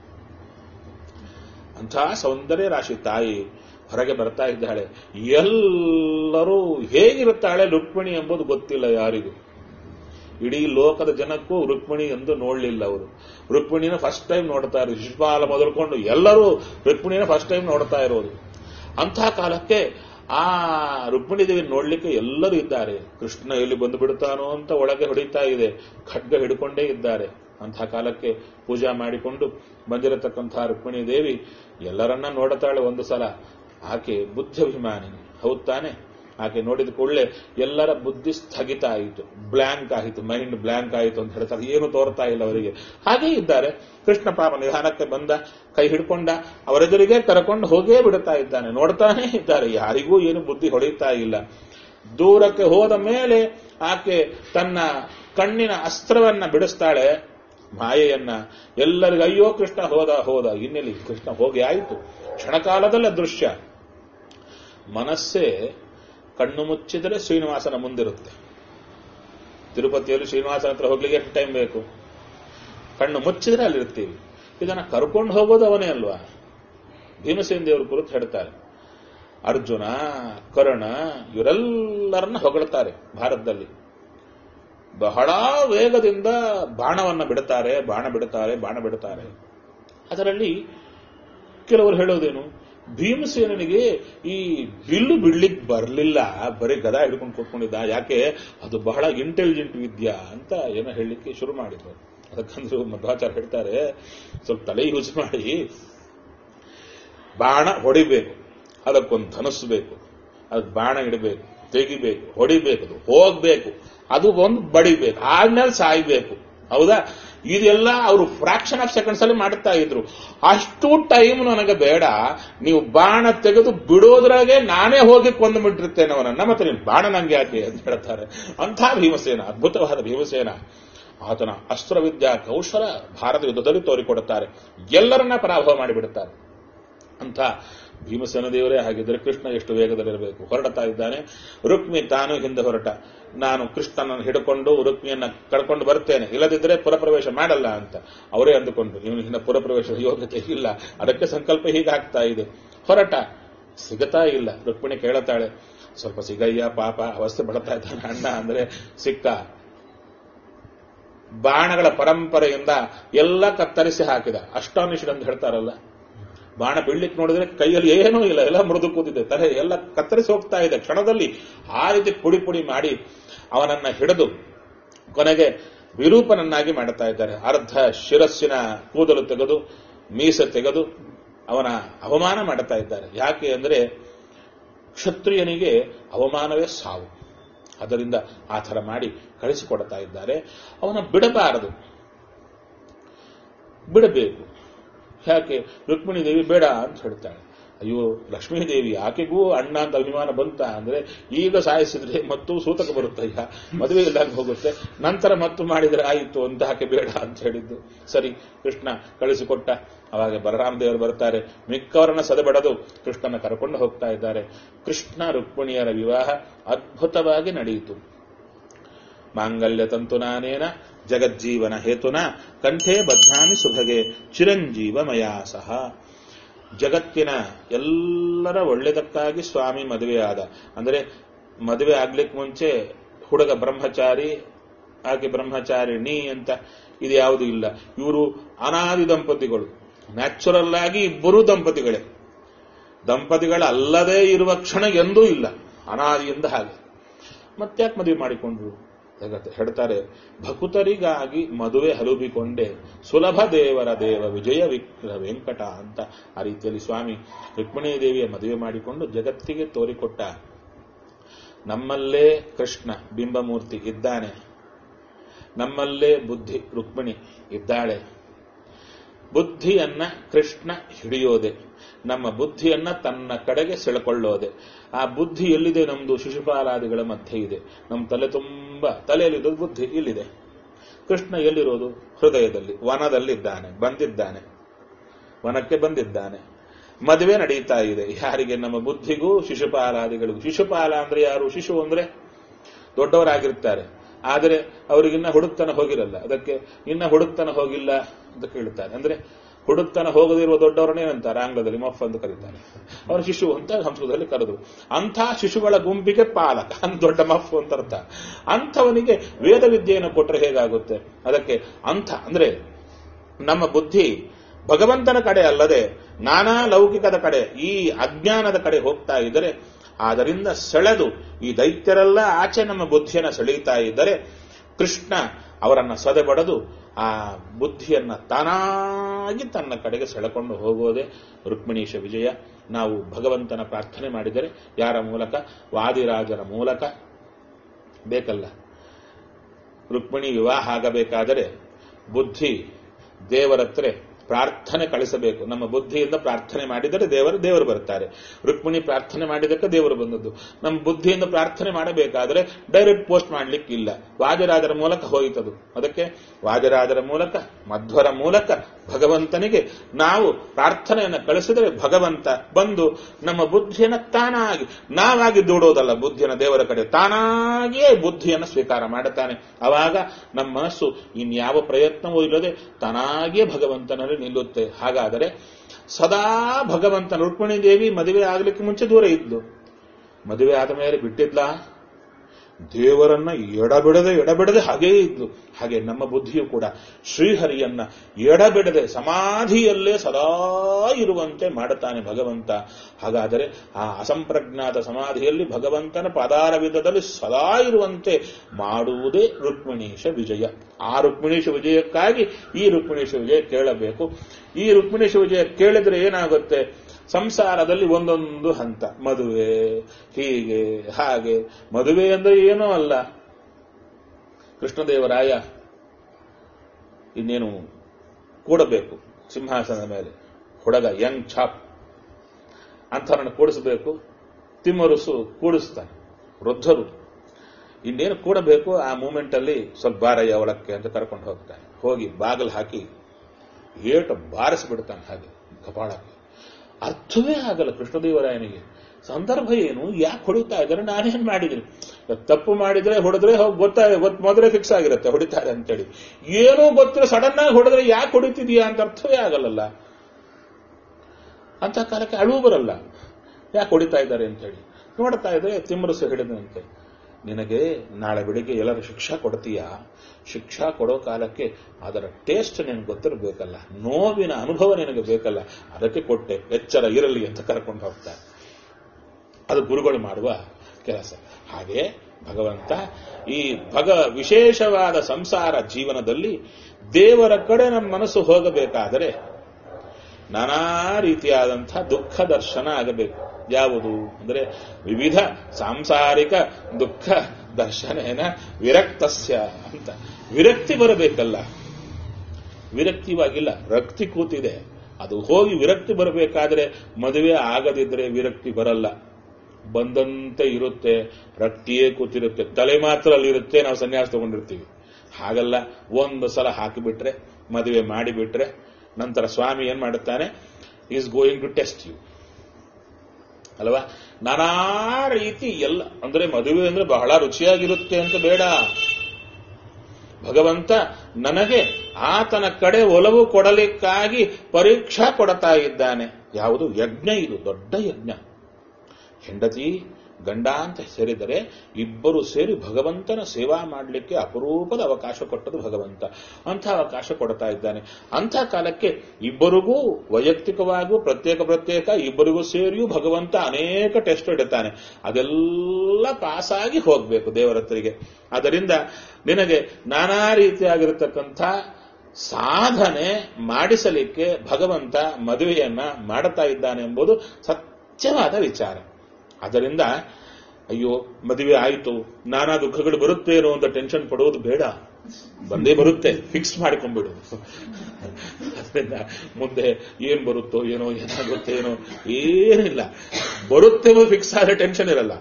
ಅಂಥ ಸೌಂದರ್ಯ ರಾಶಿ ತಾಯಿ ಹೊರಗೆ ಬರ್ತಾ ಇದ್ದಾಳೆ ಎಲ್ಲರೂ ಹೇಗಿರುತ್ತಾಳೆ ರುಕ್ಮಿಣಿ ಎಂಬುದು ಗೊತ್ತಿಲ್ಲ ಯಾರಿಗೂ ಇಡೀ ಲೋಕದ ಜನಕ್ಕೂ ರುಕ್ಮಿಣಿ ಎಂದು ನೋಡ್ಲಿಲ್ಲ ಅವರು ರುಕ್ಮಿಣಿನ ಫಸ್ಟ್ ಟೈಮ್ ನೋಡ್ತಾ ಇರೋದು ಶಿಶುಪಾಲ ಮೊದಲ್ಕೊಂಡು ಎಲ್ಲರೂ ರುಕ್ಮಿಣಿನ ಫಸ್ಟ್ ಟೈಮ್ ನೋಡ್ತಾ ಇರೋದು ಅಂಥ ಕಾಲಕ್ಕೆ ಆ ರುಕ್ಮಿಣಿ ದೇವಿ ನೋಡ್ಲಿಕ್ಕೆ ಎಲ್ಲರೂ ಇದ್ದಾರೆ ಕೃಷ್ಣ ಎಲ್ಲಿ ಬಂದು ಬಿಡ್ತಾನೋ ಅಂತ ಒಳಗೆ ಹೊಡಿತಾ ಇದೆ ಖಡ್ಗ ಹಿಡ್ಕೊಂಡೇ ಇದ್ದಾರೆ ಅಂಥ ಕಾಲಕ್ಕೆ ಪೂಜಾ ಮಾಡಿಕೊಂಡು ಬಂದಿರತಕ್ಕಂತಹ ರುಕ್ಮಿಣಿ ದೇವಿ ಎಲ್ಲರನ್ನ ನೋಡುತ್ತಾಳೆ ಒಂದು ಸಲ ಆಕೆ ಬುದ್ಧಿಭಿಮಾನಿ ಹೌದ್ ತಾನೆ ಆಕೆ ನೋಡಿದ ಕೂಡಲೇ ಎಲ್ಲರ ಬುದ್ಧಿ ಸ್ಥಗಿತ ಆಯಿತು ಬ್ಲ್ಯಾಂಕ್ ಆಯಿತು ಮೈಂಡ್ ಬ್ಲ್ಯಾಂಕ್ ಆಯಿತು ಅಂತ ಹೇಳ್ತಾರೆ ಏನು ತೋರ್ತಾ ಇಲ್ಲ ಅವರಿಗೆ ಹಾಗೇ ಇದ್ದಾರೆ ಕೃಷ್ಣ ಪಾಪ ನಿಧಾನಕ್ಕೆ ಬಂದ ಕೈ ಹಿಡ್ಕೊಂಡ ಅವರೆದುರಿಗೆ ಕರ್ಕೊಂಡು ಹೋಗೇ ಬಿಡುತ್ತಾ ಇದ್ದಾನೆ ನೋಡ್ತಾನೆ ಇದ್ದಾರೆ ಯಾರಿಗೂ ಏನು ಬುದ್ಧಿ ಹೊಡೆಯುತ್ತಾ ಇಲ್ಲ ದೂರಕ್ಕೆ ಹೋದ ಮೇಲೆ ಆಕೆ ತನ್ನ ಕಣ್ಣಿನ ಅಸ್ತ್ರವನ್ನ ಬಿಡಿಸ್ತಾಳೆ ಮಾಯೆಯನ್ನ ಎಲ್ಲರಿಗೂ ಅಯ್ಯೋ ಕೃಷ್ಣ ಹೋದ ಹೋದ ಇನ್ನೆಲ್ಲಿ ಕೃಷ್ಣ ಹೋಗಿ ಆಯಿತು ಕ್ಷಣಕಾಲದಲ್ಲ ದೃಶ್ಯ ಮನಸ್ಸೇ ಕಣ್ಣು ಮುಚ್ಚಿದರೆ ಶ್ರೀನಿವಾಸನ ಮುಂದಿರುತ್ತೆ ತಿರುಪತಿಯಲ್ಲಿ ಶ್ರೀನಿವಾಸನ ಹತ್ರ ಹೋಗ್ಲಿಕ್ಕೆ ಎಷ್ಟು ಟೈಮ್ ಬೇಕು ಕಣ್ಣು ಮುಚ್ಚಿದ್ರೆ ಅಲ್ಲಿರ್ತೀವಿ ಇದನ್ನ ಕರ್ಕೊಂಡು ಹೋಗೋದು ಅವನೇ ಅಲ್ವಾ ಭೀಮಸೇನ ದೇವರು ಕುರಿತು ಹೇಳ್ತಾರೆ ಅರ್ಜುನ ಕರ್ಣ ಇವರೆಲ್ಲರನ್ನ ಹೊಗಳ್ತಾರೆ ಭಾರತದಲ್ಲಿ ಬಹಳ ವೇಗದಿಂದ ಬಾಣವನ್ನ ಬಿಡುತ್ತಾರೆ ಬಾಣ ಬಿಡುತ್ತಾರೆ ಬಾಣ ಬಿಡುತ್ತಾರೆ ಅದರಲ್ಲಿ ಕೆಲವರು ಹೇಳೋದೇನು ಭೀಮಸೇನಿಗೆ ಈ ಬಿಲ್ಲು ಬಿಡ್ಲಿಕ್ಕೆ ಬರಲಿಲ್ಲ ಬರೀ ಗದ ಹಿಡ್ಕೊಂಡು ಕೂತ್ಕೊಂಡಿದ್ದ ಯಾಕೆ ಅದು ಬಹಳ ಇಂಟೆಲಿಜೆಂಟ್ ವಿದ್ಯಾ ಅಂತ ಏನೋ ಹೇಳಲಿಕ್ಕೆ ಶುರು ಮಾಡಿದ್ರು ಅದಕ್ಕಂದ್ರೆ ಮಧ್ವಾಚಾರ್ಯ ಹೇಳ್ತಾರೆ ಸ್ವಲ್ಪ ತಲೆ ಯೂಸ್ ಮಾಡಿ ಬಾಣ ಹೊಡಿಬೇಕು ಅದಕ್ಕೊಂದು ಧನಸ್ಸು ಬೇಕು ಅದಕ್ಕೆ ಬಾಣ ಇಡಬೇಕು ತೆಗಿಬೇಕು ಹೊಡಿಬೇಕು ಅದು ಹೋಗ್ಬೇಕು ಅದು ಒಂದು ಬಡಿಬೇಕು ಆದ್ಮೇಲೆ ಸಾಯ್ಬೇಕು ಹೌದಾ ಇದೆಲ್ಲ ಅವರು ಫ್ರಾಕ್ಷನ್ ಆಫ್ ಸೆಕೆಂಡ್ಸ್ ಅಲ್ಲಿ ಮಾಡುತ್ತಾ ಇದ್ರು ಅಷ್ಟು ಟೈಮ್ ನನಗೆ ಬೇಡ ನೀವು ಬಾಣ ತೆಗೆದು ಬಿಡೋದ್ರಾಗೆ ನಾನೇ ಹೋಗಿ ಕೊಂದು ಬಿಟ್ಟಿರ್ತೇನೆ ಅವನನ್ನ ಮತ್ತೆ ನೀವು ಬಾಣ ನಂಗೆ ಯಾಕೆ ಅಂತ ಹೇಳ್ತಾರೆ ಅಂಥ ಭೀಮಸೇನ ಅದ್ಭುತವಾದ ಭೀಮಸೇನ ಆತನ ಅಸ್ತ್ರವಿದ್ಯಾ ಕೌಶಲ ಭಾರತ ಯುದ್ಧದಲ್ಲಿ ತೋರಿಕೊಡುತ್ತಾರೆ ಎಲ್ಲರನ್ನ ಪರಾಭವ ಮಾಡಿಬಿಡುತ್ತಾರೆ ಅಂತ ಭೀಮಸೇನ ದೇವರೇ ಹಾಗಿದ್ರೆ ಕೃಷ್ಣ ಎಷ್ಟು ವೇಗದಲ್ಲಿರಬೇಕು ಹೊರಡ್ತಾ ಇದ್ದಾನೆ ರುಕ್ಮಿ ತಾನು ಹಿಂದೆ ಹೊರಟ ನಾನು ಕೃಷ್ಣನನ್ನು ಹಿಡ್ಕೊಂಡು ರುಕ್ಮಿಯನ್ನ ಕರ್ಕೊಂಡು ಬರ್ತೇನೆ ಇಲ್ಲದಿದ್ದರೆ ಪುರಪ್ರವೇಶ ಮಾಡಲ್ಲ ಅಂತ ಅವರೇ ಅಂದುಕೊಂಡು ಇವನು ಹಿಂದೆ ಪುರಪ್ರವೇಶ ಯೋಗ್ಯತೆ ಇಲ್ಲ ಅದಕ್ಕೆ ಸಂಕಲ್ಪ ಹೀಗಾಗ್ತಾ ಇದೆ ಹೊರಟ ಸಿಗತಾ ಇಲ್ಲ ರುಕ್ಮಿಣಿ ಕೇಳುತ್ತಾಳೆ ಸ್ವಲ್ಪ ಸಿಗಯ್ಯ ಪಾಪ ಅವಸ್ಥೆ ಪಡ್ತಾ ಇದ್ದಾನೆ ಅಣ್ಣ ಅಂದ್ರೆ ಸಿಕ್ಕ ಬಾಣಗಳ ಪರಂಪರೆಯಿಂದ ಎಲ್ಲ ಕತ್ತರಿಸಿ ಹಾಕಿದ ಅಷ್ಟಾನಿಷಡ್ ಅಂತ ಹೇಳ್ತಾರಲ್ಲ ಬಾಣ ಬೀಳ್ಲಿಕ್ಕೆ ನೋಡಿದ್ರೆ ಕೈಯಲ್ಲಿ ಏನೂ ಇಲ್ಲ ಎಲ್ಲ ಮೃದು ಕೂತಿದೆ ತಲೆ ಎಲ್ಲ ಕತ್ತರಿಸಿ ಹೋಗ್ತಾ ಇದೆ ಕ್ಷಣದಲ್ಲಿ ಆ ರೀತಿ ಪುಡಿ ಪುಡಿ ಮಾಡಿ ಅವನನ್ನ ಹಿಡಿದು ಕೊನೆಗೆ ವಿರೂಪನನ್ನಾಗಿ ಮಾಡ್ತಾ ಇದ್ದಾರೆ ಅರ್ಧ ಶಿರಸ್ಸಿನ ಕೂದಲು ತೆಗೆದು ಮೀಸ ತೆಗೆದು ಅವನ ಅವಮಾನ ಮಾಡುತ್ತಾ ಇದ್ದಾರೆ ಯಾಕೆ ಅಂದ್ರೆ ಕ್ಷತ್ರಿಯನಿಗೆ ಅವಮಾನವೇ ಸಾವು ಅದರಿಂದ ಆ ಥರ ಮಾಡಿ ಕಳಿಸಿಕೊಡ್ತಾ ಇದ್ದಾರೆ ಅವನ ಬಿಡಬಾರದು ಬಿಡಬೇಕು ಯಾಕೆ ರುಕ್ಮಿಣಿ ದೇವಿ ಬೇಡ ಅಂತ ಹೇಳ್ತಾಳೆ ಅಯ್ಯೋ ಲಕ್ಷ್ಮೀದೇವಿ ಆಕೆಗೂ ಅಣ್ಣ ಅಂತ ಅಭಿಮಾನ ಬಂತ ಅಂದ್ರೆ ಈಗ ಸಾಯಿಸಿದ್ರೆ ಮತ್ತು ಸೂತಕ ಬರುತ್ತಯ್ಯ ಮದುವೆ ಇಲ್ದಂಗೆ ಹೋಗುತ್ತೆ ನಂತರ ಮತ್ತು ಮಾಡಿದ್ರೆ ಆಯಿತು ಅಂತ ಆಕೆ ಬೇಡ ಅಂತ ಹೇಳಿದ್ದು ಸರಿ ಕೃಷ್ಣ ಕಳಿಸಿಕೊಟ್ಟ ಅವಾಗ ಬಲರಾಮ ದೇವರು ಬರ್ತಾರೆ ಮಿಕ್ಕವರನ್ನ ಸದಬಡದು ಕೃಷ್ಣನ ಕರ್ಕೊಂಡು ಹೋಗ್ತಾ ಇದ್ದಾರೆ ಕೃಷ್ಣ ರುಕ್ಮಿಣಿಯರ ವಿವಾಹ ಅದ್ಭುತವಾಗಿ ನಡೆಯಿತು ಮಾಂಗಲ್ಯ ತಂತುನಾನೇನ ಜಗಜ್ಜೀವನ ಹೇತುನ ಕಂಠೇ ಬದ್ಧಾಮಿ ಸುಭಗೆ ಚಿರಂಜೀವ ಮಯಾ ಸಹ ಜಗತ್ತಿನ ಎಲ್ಲರ ಒಳ್ಳೆದಕ್ಕಾಗಿ ಸ್ವಾಮಿ ಮದುವೆಯಾದ ಅಂದರೆ ಮದುವೆ ಆಗ್ಲಿಕ್ಕೆ ಮುಂಚೆ ಹುಡುಗ ಬ್ರಹ್ಮಚಾರಿ ಆಕೆ ಬ್ರಹ್ಮಚಾರಿಣಿ ಅಂತ ಇದು ಯಾವುದು ಇಲ್ಲ ಇವರು ಅನಾದಿ ದಂಪತಿಗಳು ನ್ಯಾಚುರಲ್ ಆಗಿ ಇಬ್ಬರು ದಂಪತಿಗಳೇ ದಂಪತಿಗಳಲ್ಲದೇ ಇರುವ ಕ್ಷಣ ಎಂದೂ ಇಲ್ಲ ಅನಾದಿಯಿಂದ ಹಾಗೆ ಮತ್ತ್ಯಾಕೆ ಮದುವೆ ಮಾಡಿಕೊಂಡ್ರು ಜಗತ್ತು ಹೇಳ್ತಾರೆ ಭಕುತರಿಗಾಗಿ ಮದುವೆ ಹಲುಬಿಕೊಂಡೆ ಸುಲಭ ದೇವರ ದೇವ ವಿಜಯ ವಿಕ್ರ ವೆಂಕಟ ಅಂತ ಆ ರೀತಿಯಲ್ಲಿ ಸ್ವಾಮಿ ರುಕ್ಮಿಣೀ ದೇವಿಯ ಮದುವೆ ಮಾಡಿಕೊಂಡು ಜಗತ್ತಿಗೆ ತೋರಿಕೊಟ್ಟ ನಮ್ಮಲ್ಲೇ ಕೃಷ್ಣ ಬಿಂಬಮೂರ್ತಿ ಇದ್ದಾನೆ ನಮ್ಮಲ್ಲೇ ಬುದ್ಧಿ ರುಕ್ಮಿಣಿ ಇದ್ದಾಳೆ ಬುದ್ಧಿಯನ್ನ ಕೃಷ್ಣ ಹಿಡಿಯೋದೆ ನಮ್ಮ ಬುದ್ಧಿಯನ್ನ ತನ್ನ ಕಡೆಗೆ ಸೆಳೆಕೊಳ್ಳೋದೆ ಆ ಬುದ್ಧಿ ಎಲ್ಲಿದೆ ನಮ್ದು ಶಿಶುಪಾಲಾದಿಗಳ ಮಧ್ಯೆ ಇದೆ ನಮ್ಮ ತಲೆ ತುಂಬ ತಲೆಯಲ್ಲಿರೋದು ಬುದ್ಧಿ ಇಲ್ಲಿದೆ ಕೃಷ್ಣ ಎಲ್ಲಿರೋದು ಹೃದಯದಲ್ಲಿ ವನದಲ್ಲಿದ್ದಾನೆ ಬಂದಿದ್ದಾನೆ ವನಕ್ಕೆ ಬಂದಿದ್ದಾನೆ ಮದುವೆ ನಡೀತಾ ಇದೆ ಯಾರಿಗೆ ನಮ್ಮ ಬುದ್ಧಿಗೂ ಶಿಶುಪಾಲಾದಿಗಳಿಗೂ ಶಿಶುಪಾಲ ಅಂದ್ರೆ ಯಾರು ಶಿಶು ಅಂದ್ರೆ ದೊಡ್ಡವರಾಗಿರ್ತಾರೆ ಆದರೆ ಅವರಿಗಿನ್ನ ಹುಡುಕ್ತನ ಹೋಗಿರಲ್ಲ ಅದಕ್ಕೆ ಇನ್ನ ಹುಡುಕ್ತನ ಹೋಗಿಲ್ಲ ಅಂತ ಕೇಳ್ತಾರೆ ಅಂದ್ರೆ ಹುಡುಕ್ತನ ಹೋಗದಿರುವ ದೊಡ್ಡವರನ್ನೇ ಅಂತಾರೆ ಆಂಗ್ಲದಲ್ಲಿ ಮಫ್ ಅಂತ ಕರೀತಾರೆ ಅವರು ಶಿಶು ಅಂತ ಸಂಸ್ಕೃತದಲ್ಲಿ ಕರೆದ್ರು ಅಂಥ ಶಿಶುಗಳ ಗುಂಪಿಗೆ ಪಾಲಕ ಅಂತ ದೊಡ್ಡ ಮಫ್ ಅಂತ ಅರ್ಥ ಅಂಥವನಿಗೆ ವೇದ ವಿದ್ಯೆಯನ್ನು ಕೊಟ್ಟರೆ ಹೇಗಾಗುತ್ತೆ ಅದಕ್ಕೆ ಅಂಥ ಅಂದ್ರೆ ನಮ್ಮ ಬುದ್ಧಿ ಭಗವಂತನ ಕಡೆ ಅಲ್ಲದೆ ನಾನಾ ಲೌಕಿಕದ ಕಡೆ ಈ ಅಜ್ಞಾನದ ಕಡೆ ಹೋಗ್ತಾ ಇದ್ದರೆ ಆದ್ದರಿಂದ ಸೆಳೆದು ಈ ದೈತ್ಯರೆಲ್ಲ ಆಚೆ ನಮ್ಮ ಸೆಳೀತಾ ಸೆಳೆಯುತ್ತಾ ಇದ್ದರೆ ಕೃಷ್ಣ ಅವರನ್ನ ಸದೆಬಡದು ಆ ಬುದ್ಧಿಯನ್ನ ತಾನಾಗಿ ತನ್ನ ಕಡೆಗೆ ಸೆಳೆಕೊಂಡು ಹೋಗೋದೇ ರುಕ್ಮಿಣೀಶ ವಿಜಯ ನಾವು ಭಗವಂತನ ಪ್ರಾರ್ಥನೆ ಮಾಡಿದರೆ ಯಾರ ಮೂಲಕ ವಾದಿರಾಜರ ಮೂಲಕ ಬೇಕಲ್ಲ ರುಕ್ಮಿಣಿ ವಿವಾಹ ಆಗಬೇಕಾದರೆ ಬುದ್ಧಿ ದೇವರತ್ರ ಪ್ರಾರ್ಥನೆ ಕಳಿಸಬೇಕು ನಮ್ಮ ಬುದ್ಧಿಯಿಂದ ಪ್ರಾರ್ಥನೆ ಮಾಡಿದರೆ ದೇವರು ದೇವರು ಬರ್ತಾರೆ ರುಕ್ಮಿಣಿ ಪ್ರಾರ್ಥನೆ ಮಾಡಿದಕ್ಕೆ ದೇವರು ಬಂದದ್ದು ನಮ್ಮ ಬುದ್ಧಿಯಿಂದ ಪ್ರಾರ್ಥನೆ ಮಾಡಬೇಕಾದರೆ ಡೈರೆಕ್ಟ್ ಪೋಸ್ಟ್ ಮಾಡ್ಲಿಕ್ಕಿಲ್ಲ ವಾಜರಾಜರ ಮೂಲಕ ಹೋಯಿತದು ಅದಕ್ಕೆ ವಾಜರಾಜರ ಮೂಲಕ ಮಧ್ವರ ಮೂಲಕ ಭಗವಂತನಿಗೆ ನಾವು ಪ್ರಾರ್ಥನೆಯನ್ನು ಕಳಿಸಿದರೆ ಭಗವಂತ ಬಂದು ನಮ್ಮ ಬುದ್ಧಿಯನ್ನು ತಾನಾಗಿ ನಾವಾಗಿ ದೂಡೋದಲ್ಲ ಬುದ್ಧಿಯನ್ನು ದೇವರ ಕಡೆ ತಾನಾಗಿಯೇ ಬುದ್ಧಿಯನ್ನು ಸ್ವೀಕಾರ ಮಾಡುತ್ತಾನೆ ಅವಾಗ ನಮ್ಮ ಮನಸ್ಸು ಇನ್ಯಾವ ಪ್ರಯತ್ನವೂ ಇಲ್ಲದೆ ತಾನಾಗಿಯೇ ಭಗವಂತನಲ್ಲಿ ನಿಲ್ಲುತ್ತೆ ಹಾಗಾದರೆ ಸದಾ ಭಗವಂತನ ರುಕ್ಮಿಣಿ ದೇವಿ ಮದುವೆ ಆಗಲಿಕ್ಕೆ ಮುಂಚೆ ದೂರ ಇದ್ಲು ಮದುವೆ ಆದ ಮೇಲೆ ಬಿಟ್ಟಿದ್ಲಾ ದೇವರನ್ನ ಎಡಬಿಡದೆ ಎಡಬಿಡದೆ ಹಾಗೇ ಇದ್ಲು ಹಾಗೆ ನಮ್ಮ ಬುದ್ಧಿಯು ಕೂಡ ಶ್ರೀಹರಿಯನ್ನ ಎಡಬಿಡದೆ ಸಮಾಧಿಯಲ್ಲೇ ಸದಾ ಇರುವಂತೆ ಮಾಡುತ್ತಾನೆ ಭಗವಂತ ಹಾಗಾದರೆ ಆ ಅಸಂಪ್ರಜ್ಞಾತ ಸಮಾಧಿಯಲ್ಲಿ ಭಗವಂತನ ಪದಾರವಿಧದಲ್ಲಿ ಸದಾ ಇರುವಂತೆ ಮಾಡುವುದೇ ರುಕ್ಮಿಣೀಶ ವಿಜಯ ಆ ರುಕ್ಮಿಣೀಶ ವಿಜಯಕ್ಕಾಗಿ ಈ ರುಕ್ಮಿಣೀಶ ವಿಜಯ ಕೇಳಬೇಕು ಈ ರುಕ್ಮಿಣೀಶ ವಿಜಯ ಕೇಳಿದ್ರೆ ಏನಾಗುತ್ತೆ ಸಂಸಾರದಲ್ಲಿ ಒಂದೊಂದು ಹಂತ ಮದುವೆ ಹೀಗೆ ಹಾಗೆ ಮದುವೆ ಅಂದ್ರೆ ಏನೂ ಅಲ್ಲ ಕೃಷ್ಣದೇವರಾಯ ಇನ್ನೇನು ಕೂಡಬೇಕು ಸಿಂಹಾಸನದ ಮೇಲೆ ಹುಡುಗ ಯಂಗ್ ಛಾಪ್ ಅಂಥವ್ರನ್ನ ಕೂಡಿಸಬೇಕು ತಿಮ್ಮರುಸು ಕೂಡಿಸ್ತಾನೆ ವೃದ್ಧರು ಇನ್ನೇನು ಕೂಡಬೇಕು ಆ ಮೂಮೆಂಟ್ ಅಲ್ಲಿ ಸ್ವಲ್ಪ ಬಾರಯ್ಯ ಒಳಕ್ಕೆ ಅಂತ ಕರ್ಕೊಂಡು ಹೋಗ್ತಾನೆ ಹೋಗಿ ಬಾಗಿಲು ಹಾಕಿ ಏಟು ಬಾರಿಸ್ಬಿಡ್ತಾನೆ ಹಾಗೆ ಕಪಾಳಕ್ಕೆ ಅರ್ಥವೇ ಆಗಲ್ಲ ಕೃಷ್ಣದೇವರಾಯನಿಗೆ ಸಂದರ್ಭ ಏನು ಯಾಕೆ ಹೊಡಿತಾ ಇದ್ದಾರೆ ನಾನೇನ್ ಮಾಡಿದ್ದೀನಿ ತಪ್ಪು ಮಾಡಿದ್ರೆ ಹೊಡೆದ್ರೆ ಹೋಗಿ ಗೊತ್ತಾಗ ಗೊತ್ತ ಮೊದಲೇ ಫಿಕ್ಸ್ ಆಗಿರುತ್ತೆ ಹೊಡಿತಾರೆ ಅಂತೇಳಿ ಏನೂ ಗೊತ್ತಿಲ್ಲ ಸಡನ್ ಆಗಿ ಹೊಡೆದ್ರೆ ಯಾಕೆ ಹೊಡಿತಿದೀಯಾ ಅಂತ ಅರ್ಥವೇ ಆಗಲ್ಲಲ್ಲ ಅಂತ ಕಾಲಕ್ಕೆ ಅಳುವು ಬರಲ್ಲ ಯಾಕೆ ಹೊಡಿತಾ ಇದ್ದಾರೆ ಅಂತೇಳಿ ನೋಡ್ತಾ ಇದ್ರೆ ತಿಮ್ಮರಸು ಹೇಳಿದಂತೆ ನಿನಗೆ ನಾಳೆ ಬೆಳಿಗ್ಗೆ ಎಲ್ಲರೂ ಶಿಕ್ಷಾ ಕೊಡ್ತೀಯಾ ಶಿಕ್ಷಾ ಕೊಡೋ ಕಾಲಕ್ಕೆ ಅದರ ಟೇಸ್ಟ್ ನಿನಗೆ ಗೊತ್ತಿರಬೇಕಲ್ಲ ನೋವಿನ ಅನುಭವ ನಿನಗೆ ಬೇಕಲ್ಲ ಅದಕ್ಕೆ ಕೊಟ್ಟೆ ಎಚ್ಚರ ಇರಲಿ ಅಂತ ಕರ್ಕೊಂಡು ಹೋಗ್ತಾರೆ ಅದು ಗುರುಗಳು ಮಾಡುವ ಕೆಲಸ ಹಾಗೆ ಭಗವಂತ ಈ ಭಗ ವಿಶೇಷವಾದ ಸಂಸಾರ ಜೀವನದಲ್ಲಿ ದೇವರ ಕಡೆ ನಮ್ಮ ಮನಸ್ಸು ಹೋಗಬೇಕಾದರೆ ನಾನಾ ರೀತಿಯಾದಂಥ ದುಃಖ ದರ್ಶನ ಆಗಬೇಕು ಯಾವುದು ಅಂದರೆ ವಿವಿಧ ಸಾಂಸಾರಿಕ ದುಃಖ ದರ್ಶನೇನ ವಿರಕ್ತಸ್ಯ ಅಂತ ವಿರಕ್ತಿ ಬರಬೇಕಲ್ಲ ವಿರಕ್ತಿವಾಗಿಲ್ಲ ರಕ್ತಿ ಕೂತಿದೆ ಅದು ಹೋಗಿ ವಿರಕ್ತಿ ಬರಬೇಕಾದ್ರೆ ಮದುವೆ ಆಗದಿದ್ರೆ ವಿರಕ್ತಿ ಬರಲ್ಲ ಬಂದಂತೆ ಇರುತ್ತೆ ರಕ್ತಿಯೇ ಕೂತಿರುತ್ತೆ ತಲೆ ಮಾತ್ರ ಅಲ್ಲಿರುತ್ತೆ ನಾವು ಸನ್ಯಾಸ ತಗೊಂಡಿರ್ತೀವಿ ಹಾಗಲ್ಲ ಒಂದು ಸಲ ಹಾಕಿಬಿಟ್ರೆ ಮದುವೆ ಮಾಡಿಬಿಟ್ರೆ ನಂತರ ಸ್ವಾಮಿ ಏನ್ ಮಾಡುತ್ತಾನೆ is going to test you ಅಲ್ವಾ ನಾನಾ ರೀತಿ ಎಲ್ಲ ಅಂದ್ರೆ ಮದುವೆ ಅಂದ್ರೆ ಬಹಳ ರುಚಿಯಾಗಿರುತ್ತೆ ಅಂತ ಬೇಡ ಭಗವಂತ ನನಗೆ ಆತನ ಕಡೆ ಒಲವು ಕೊಡಲಿಕ್ಕಾಗಿ ಪರೀಕ್ಷಾ ಕೊಡ್ತಾ ಇದ್ದಾನೆ ಯಾವುದು ಯಜ್ಞ ಇದು ದೊಡ್ಡ ಯಜ್ಞ ಹೆಂಡತಿ ಗಂಡ ಅಂತ ಸೇರಿದರೆ ಇಬ್ಬರು ಸೇರಿ ಭಗವಂತನ ಸೇವಾ ಮಾಡಲಿಕ್ಕೆ ಅಪರೂಪದ ಅವಕಾಶ ಕೊಟ್ಟದು ಭಗವಂತ ಅಂಥ ಅವಕಾಶ ಕೊಡ್ತಾ ಇದ್ದಾನೆ ಅಂಥ ಕಾಲಕ್ಕೆ ಇಬ್ಬರಿಗೂ ವೈಯಕ್ತಿಕವಾಗಿಯೂ ಪ್ರತ್ಯೇಕ ಪ್ರತ್ಯೇಕ ಇಬ್ಬರಿಗೂ ಸೇರಿಯೂ ಭಗವಂತ ಅನೇಕ ಟೆಸ್ಟ್ ಇಡುತ್ತಾನೆ ಅದೆಲ್ಲ ಪಾಸಾಗಿ ಹೋಗಬೇಕು ದೇವರತ್ತರಿಗೆ ಅದರಿಂದ ನಿನಗೆ ನಾನಾ ರೀತಿಯಾಗಿರತಕ್ಕಂಥ ಸಾಧನೆ ಮಾಡಿಸಲಿಕ್ಕೆ ಭಗವಂತ ಮದುವೆಯನ್ನ ಮಾಡುತ್ತಾ ಇದ್ದಾನೆ ಎಂಬುದು ಸತ್ಯವಾದ ವಿಚಾರ ಅದರಿಂದ ಅಯ್ಯೋ ಮದುವೆ ಆಯಿತು ನಾನಾ ದುಃಖಗಳು ಬರುತ್ತೇನೋ ಅಂತ ಟೆನ್ಷನ್ ಪಡುವುದು ಬೇಡ ಬಂದೇ ಬರುತ್ತೆ ಫಿಕ್ಸ್ ಮಾಡಿಕೊಂಡ್ಬಿಡು ಅದರಿಂದ ಮುಂದೆ ಏನ್ ಬರುತ್ತೋ ಏನೋ ಏನಾಗುತ್ತೋ ಏನೋ ಏನಿಲ್ಲ ಬರುತ್ತೆ ಫಿಕ್ಸ್ ಆದ್ರೆ ಟೆನ್ಷನ್ ಇರಲ್ಲ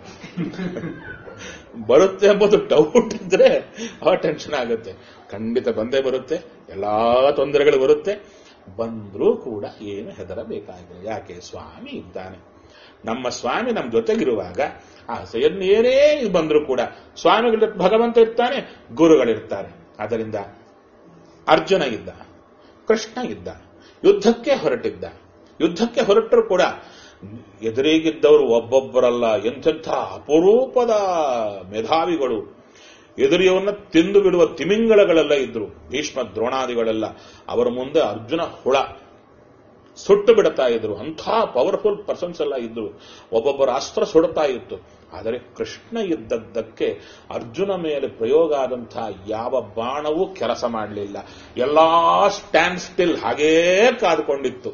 ಬರುತ್ತೆ ಎಂಬುದು ಡೌಟ್ ಇದ್ರೆ ಆ ಟೆನ್ಷನ್ ಆಗುತ್ತೆ ಖಂಡಿತ ಬಂದೇ ಬರುತ್ತೆ ಎಲ್ಲಾ ತೊಂದರೆಗಳು ಬರುತ್ತೆ ಬಂದ್ರೂ ಕೂಡ ಏನು ಹೆದರಬೇಕಾಗಿಲ್ಲ ಯಾಕೆ ಸ್ವಾಮಿ ಇದ್ದಾನೆ ನಮ್ಮ ಸ್ವಾಮಿ ನಮ್ಮ ಜೊತೆಗಿರುವಾಗ ಆಸೆಯನ್ನೇನೇ ಬಂದರೂ ಕೂಡ ಸ್ವಾಮಿಗಳ ಭಗವಂತ ಇರ್ತಾನೆ ಗುರುಗಳಿರ್ತಾರೆ ಅದರಿಂದ ಅರ್ಜುನ ಇದ್ದ ಕೃಷ್ಣ ಇದ್ದ ಯುದ್ಧಕ್ಕೆ ಹೊರಟಿದ್ದ ಯುದ್ಧಕ್ಕೆ ಹೊರಟರು ಕೂಡ ಎದುರಿಗಿದ್ದವರು ಒಬ್ಬೊಬ್ಬರಲ್ಲ ಎಂತೆಂಥ ಅಪರೂಪದ ಮೇಧಾವಿಗಳು ಎದುರಿಯವನ್ನ ತಿಂದು ಬಿಡುವ ತಿಮಿಂಗಳಗಳೆಲ್ಲ ಇದ್ರು ಭೀಷ್ಮ ದ್ರೋಣಾದಿಗಳೆಲ್ಲ ಅವರ ಮುಂದೆ ಅರ್ಜುನ ಹುಳ ಸುಟ್ಟು ಬಿಡುತ್ತಾ ಇದ್ರು ಅಂಥ ಪವರ್ಫುಲ್ ಪರ್ಸನ್ಸ್ ಎಲ್ಲ ಇದ್ರು ಒಬ್ಬೊಬ್ಬರ ಅಸ್ತ್ರ ಸುಡುತ್ತಾ ಇತ್ತು ಆದರೆ ಕೃಷ್ಣ ಇದ್ದದ್ದಕ್ಕೆ ಅರ್ಜುನ ಮೇಲೆ ಪ್ರಯೋಗ ಆದಂತಹ ಯಾವ ಬಾಣವೂ ಕೆಲಸ ಮಾಡಲಿಲ್ಲ ಎಲ್ಲಾ ಸ್ಟ್ಯಾಂಡ್ ಸ್ಟಿಲ್ ಹಾಗೇ ಕಾದುಕೊಂಡಿತ್ತು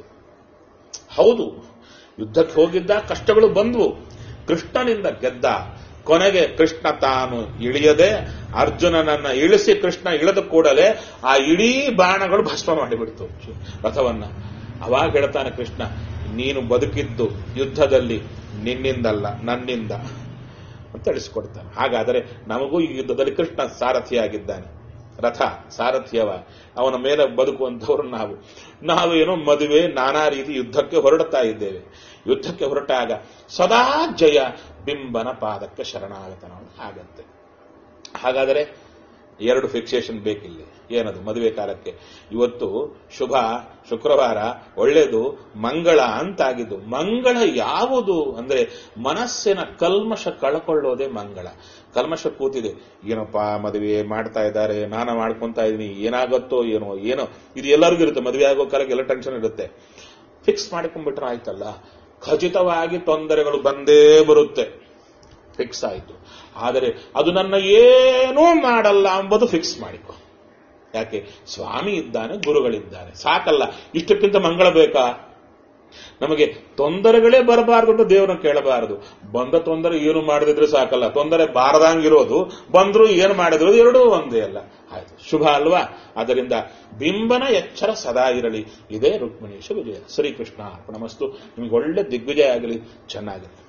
ಹೌದು ಯುದ್ಧಕ್ಕೆ ಹೋಗಿದ್ದ ಕಷ್ಟಗಳು ಬಂದ್ವು ಕೃಷ್ಣನಿಂದ ಗೆದ್ದ ಕೊನೆಗೆ ಕೃಷ್ಣ ತಾನು ಇಳಿಯದೆ ಅರ್ಜುನನನ್ನ ಇಳಿಸಿ ಕೃಷ್ಣ ಇಳಿದ ಕೂಡಲೇ ಆ ಇಡೀ ಬಾಣಗಳು ಭಸ್ಮ ಮಾಡಿಬಿಡ್ತು ರಥವನ್ನ ಅವಾಗ ಹೇಳ್ತಾನೆ ಕೃಷ್ಣ ನೀನು ಬದುಕಿದ್ದು ಯುದ್ಧದಲ್ಲಿ ನಿನ್ನಿಂದಲ್ಲ ನನ್ನಿಂದ ಅಂತ ತಿಳಿಸ್ಕೊಡ್ತಾನೆ ಹಾಗಾದರೆ ನಮಗೂ ಈ ಯುದ್ಧದಲ್ಲಿ ಕೃಷ್ಣ ಸಾರಥಿಯಾಗಿದ್ದಾನೆ ರಥ ಸಾರಥಿಯವ ಅವನ ಮೇಲೆ ಬದುಕುವಂಥವ್ರು ನಾವು ನಾವೇನೋ ಮದುವೆ ನಾನಾ ರೀತಿ ಯುದ್ಧಕ್ಕೆ ಹೊರಡುತ್ತಾ ಇದ್ದೇವೆ ಯುದ್ಧಕ್ಕೆ ಹೊರಟಾಗ ಸದಾ ಜಯ ಬಿಂಬನ ಪಾದಕ್ಕೆ ಶರಣಾಗತನ ಆಗತ್ತೆ ಹಾಗಾದರೆ ಎರಡು ಫಿಕ್ಸೇಷನ್ ಬೇಕಿಲ್ಲ ಏನದು ಮದುವೆ ಕಾಲಕ್ಕೆ ಇವತ್ತು ಶುಭ ಶುಕ್ರವಾರ ಒಳ್ಳೆಯದು ಮಂಗಳ ಅಂತಾಗಿದ್ದು ಮಂಗಳ ಯಾವುದು ಅಂದ್ರೆ ಮನಸ್ಸಿನ ಕಲ್ಮಶ ಕಳ್ಕೊಳ್ಳೋದೇ ಮಂಗಳ ಕಲ್ಮಶ ಕೂತಿದೆ ಏನಪ್ಪ ಮದುವೆ ಮಾಡ್ತಾ ಇದ್ದಾರೆ ನಾನ ಮಾಡ್ಕೊಂತಾ ಇದೀನಿ ಏನಾಗುತ್ತೋ ಏನೋ ಏನೋ ಇದು ಎಲ್ಲರಿಗೂ ಇರುತ್ತೆ ಮದುವೆ ಆಗೋ ಕಾಲಕ್ಕೆ ಎಲ್ಲ ಟೆನ್ಷನ್ ಇರುತ್ತೆ ಫಿಕ್ಸ್ ಮಾಡ್ಕೊಂಡ್ಬಿಟ್ರೆ ಆಯ್ತಲ್ಲ ಖಚಿತವಾಗಿ ತೊಂದರೆಗಳು ಬಂದೇ ಬರುತ್ತೆ ಫಿಕ್ಸ್ ಆಯಿತು ಆದರೆ ಅದು ನನ್ನ ಏನೂ ಮಾಡಲ್ಲ ಎಂಬುದು ಫಿಕ್ಸ್ ಮಾಡಿಕೊ ಯಾಕೆ ಸ್ವಾಮಿ ಇದ್ದಾನೆ ಗುರುಗಳಿದ್ದಾನೆ ಸಾಕಲ್ಲ ಇಷ್ಟಕ್ಕಿಂತ ಮಂಗಳ ಬೇಕಾ ನಮಗೆ ತೊಂದರೆಗಳೇ ಬರಬಾರದು ಅಂತ ದೇವರನ್ನ ಕೇಳಬಾರದು ಬಂದ ತೊಂದರೆ ಏನು ಮಾಡದಿದ್ರೆ ಸಾಕಲ್ಲ ತೊಂದರೆ ಬಾರದಂಗಿರೋದು ಬಂದ್ರು ಏನು ಮಾಡಿದ್ರು ಎರಡೂ ಒಂದೇ ಅಲ್ಲ ಆಯ್ತು ಶುಭ ಅಲ್ವಾ ಅದರಿಂದ ಬಿಂಬನ ಎಚ್ಚರ ಸದಾ ಇರಲಿ ಇದೇ ರುಕ್ಮಿಣೇಶ ವಿಜಯ ಶ್ರೀಕೃಷ್ಣ ಅರ್ಪಣಮಸ್ತು ನಿಮ್ಗೆ ಒಳ್ಳೆ ದಿಗ್ವಿಜಯ ಆಗಲಿ ಚೆನ್ನಾಗಿರಲಿ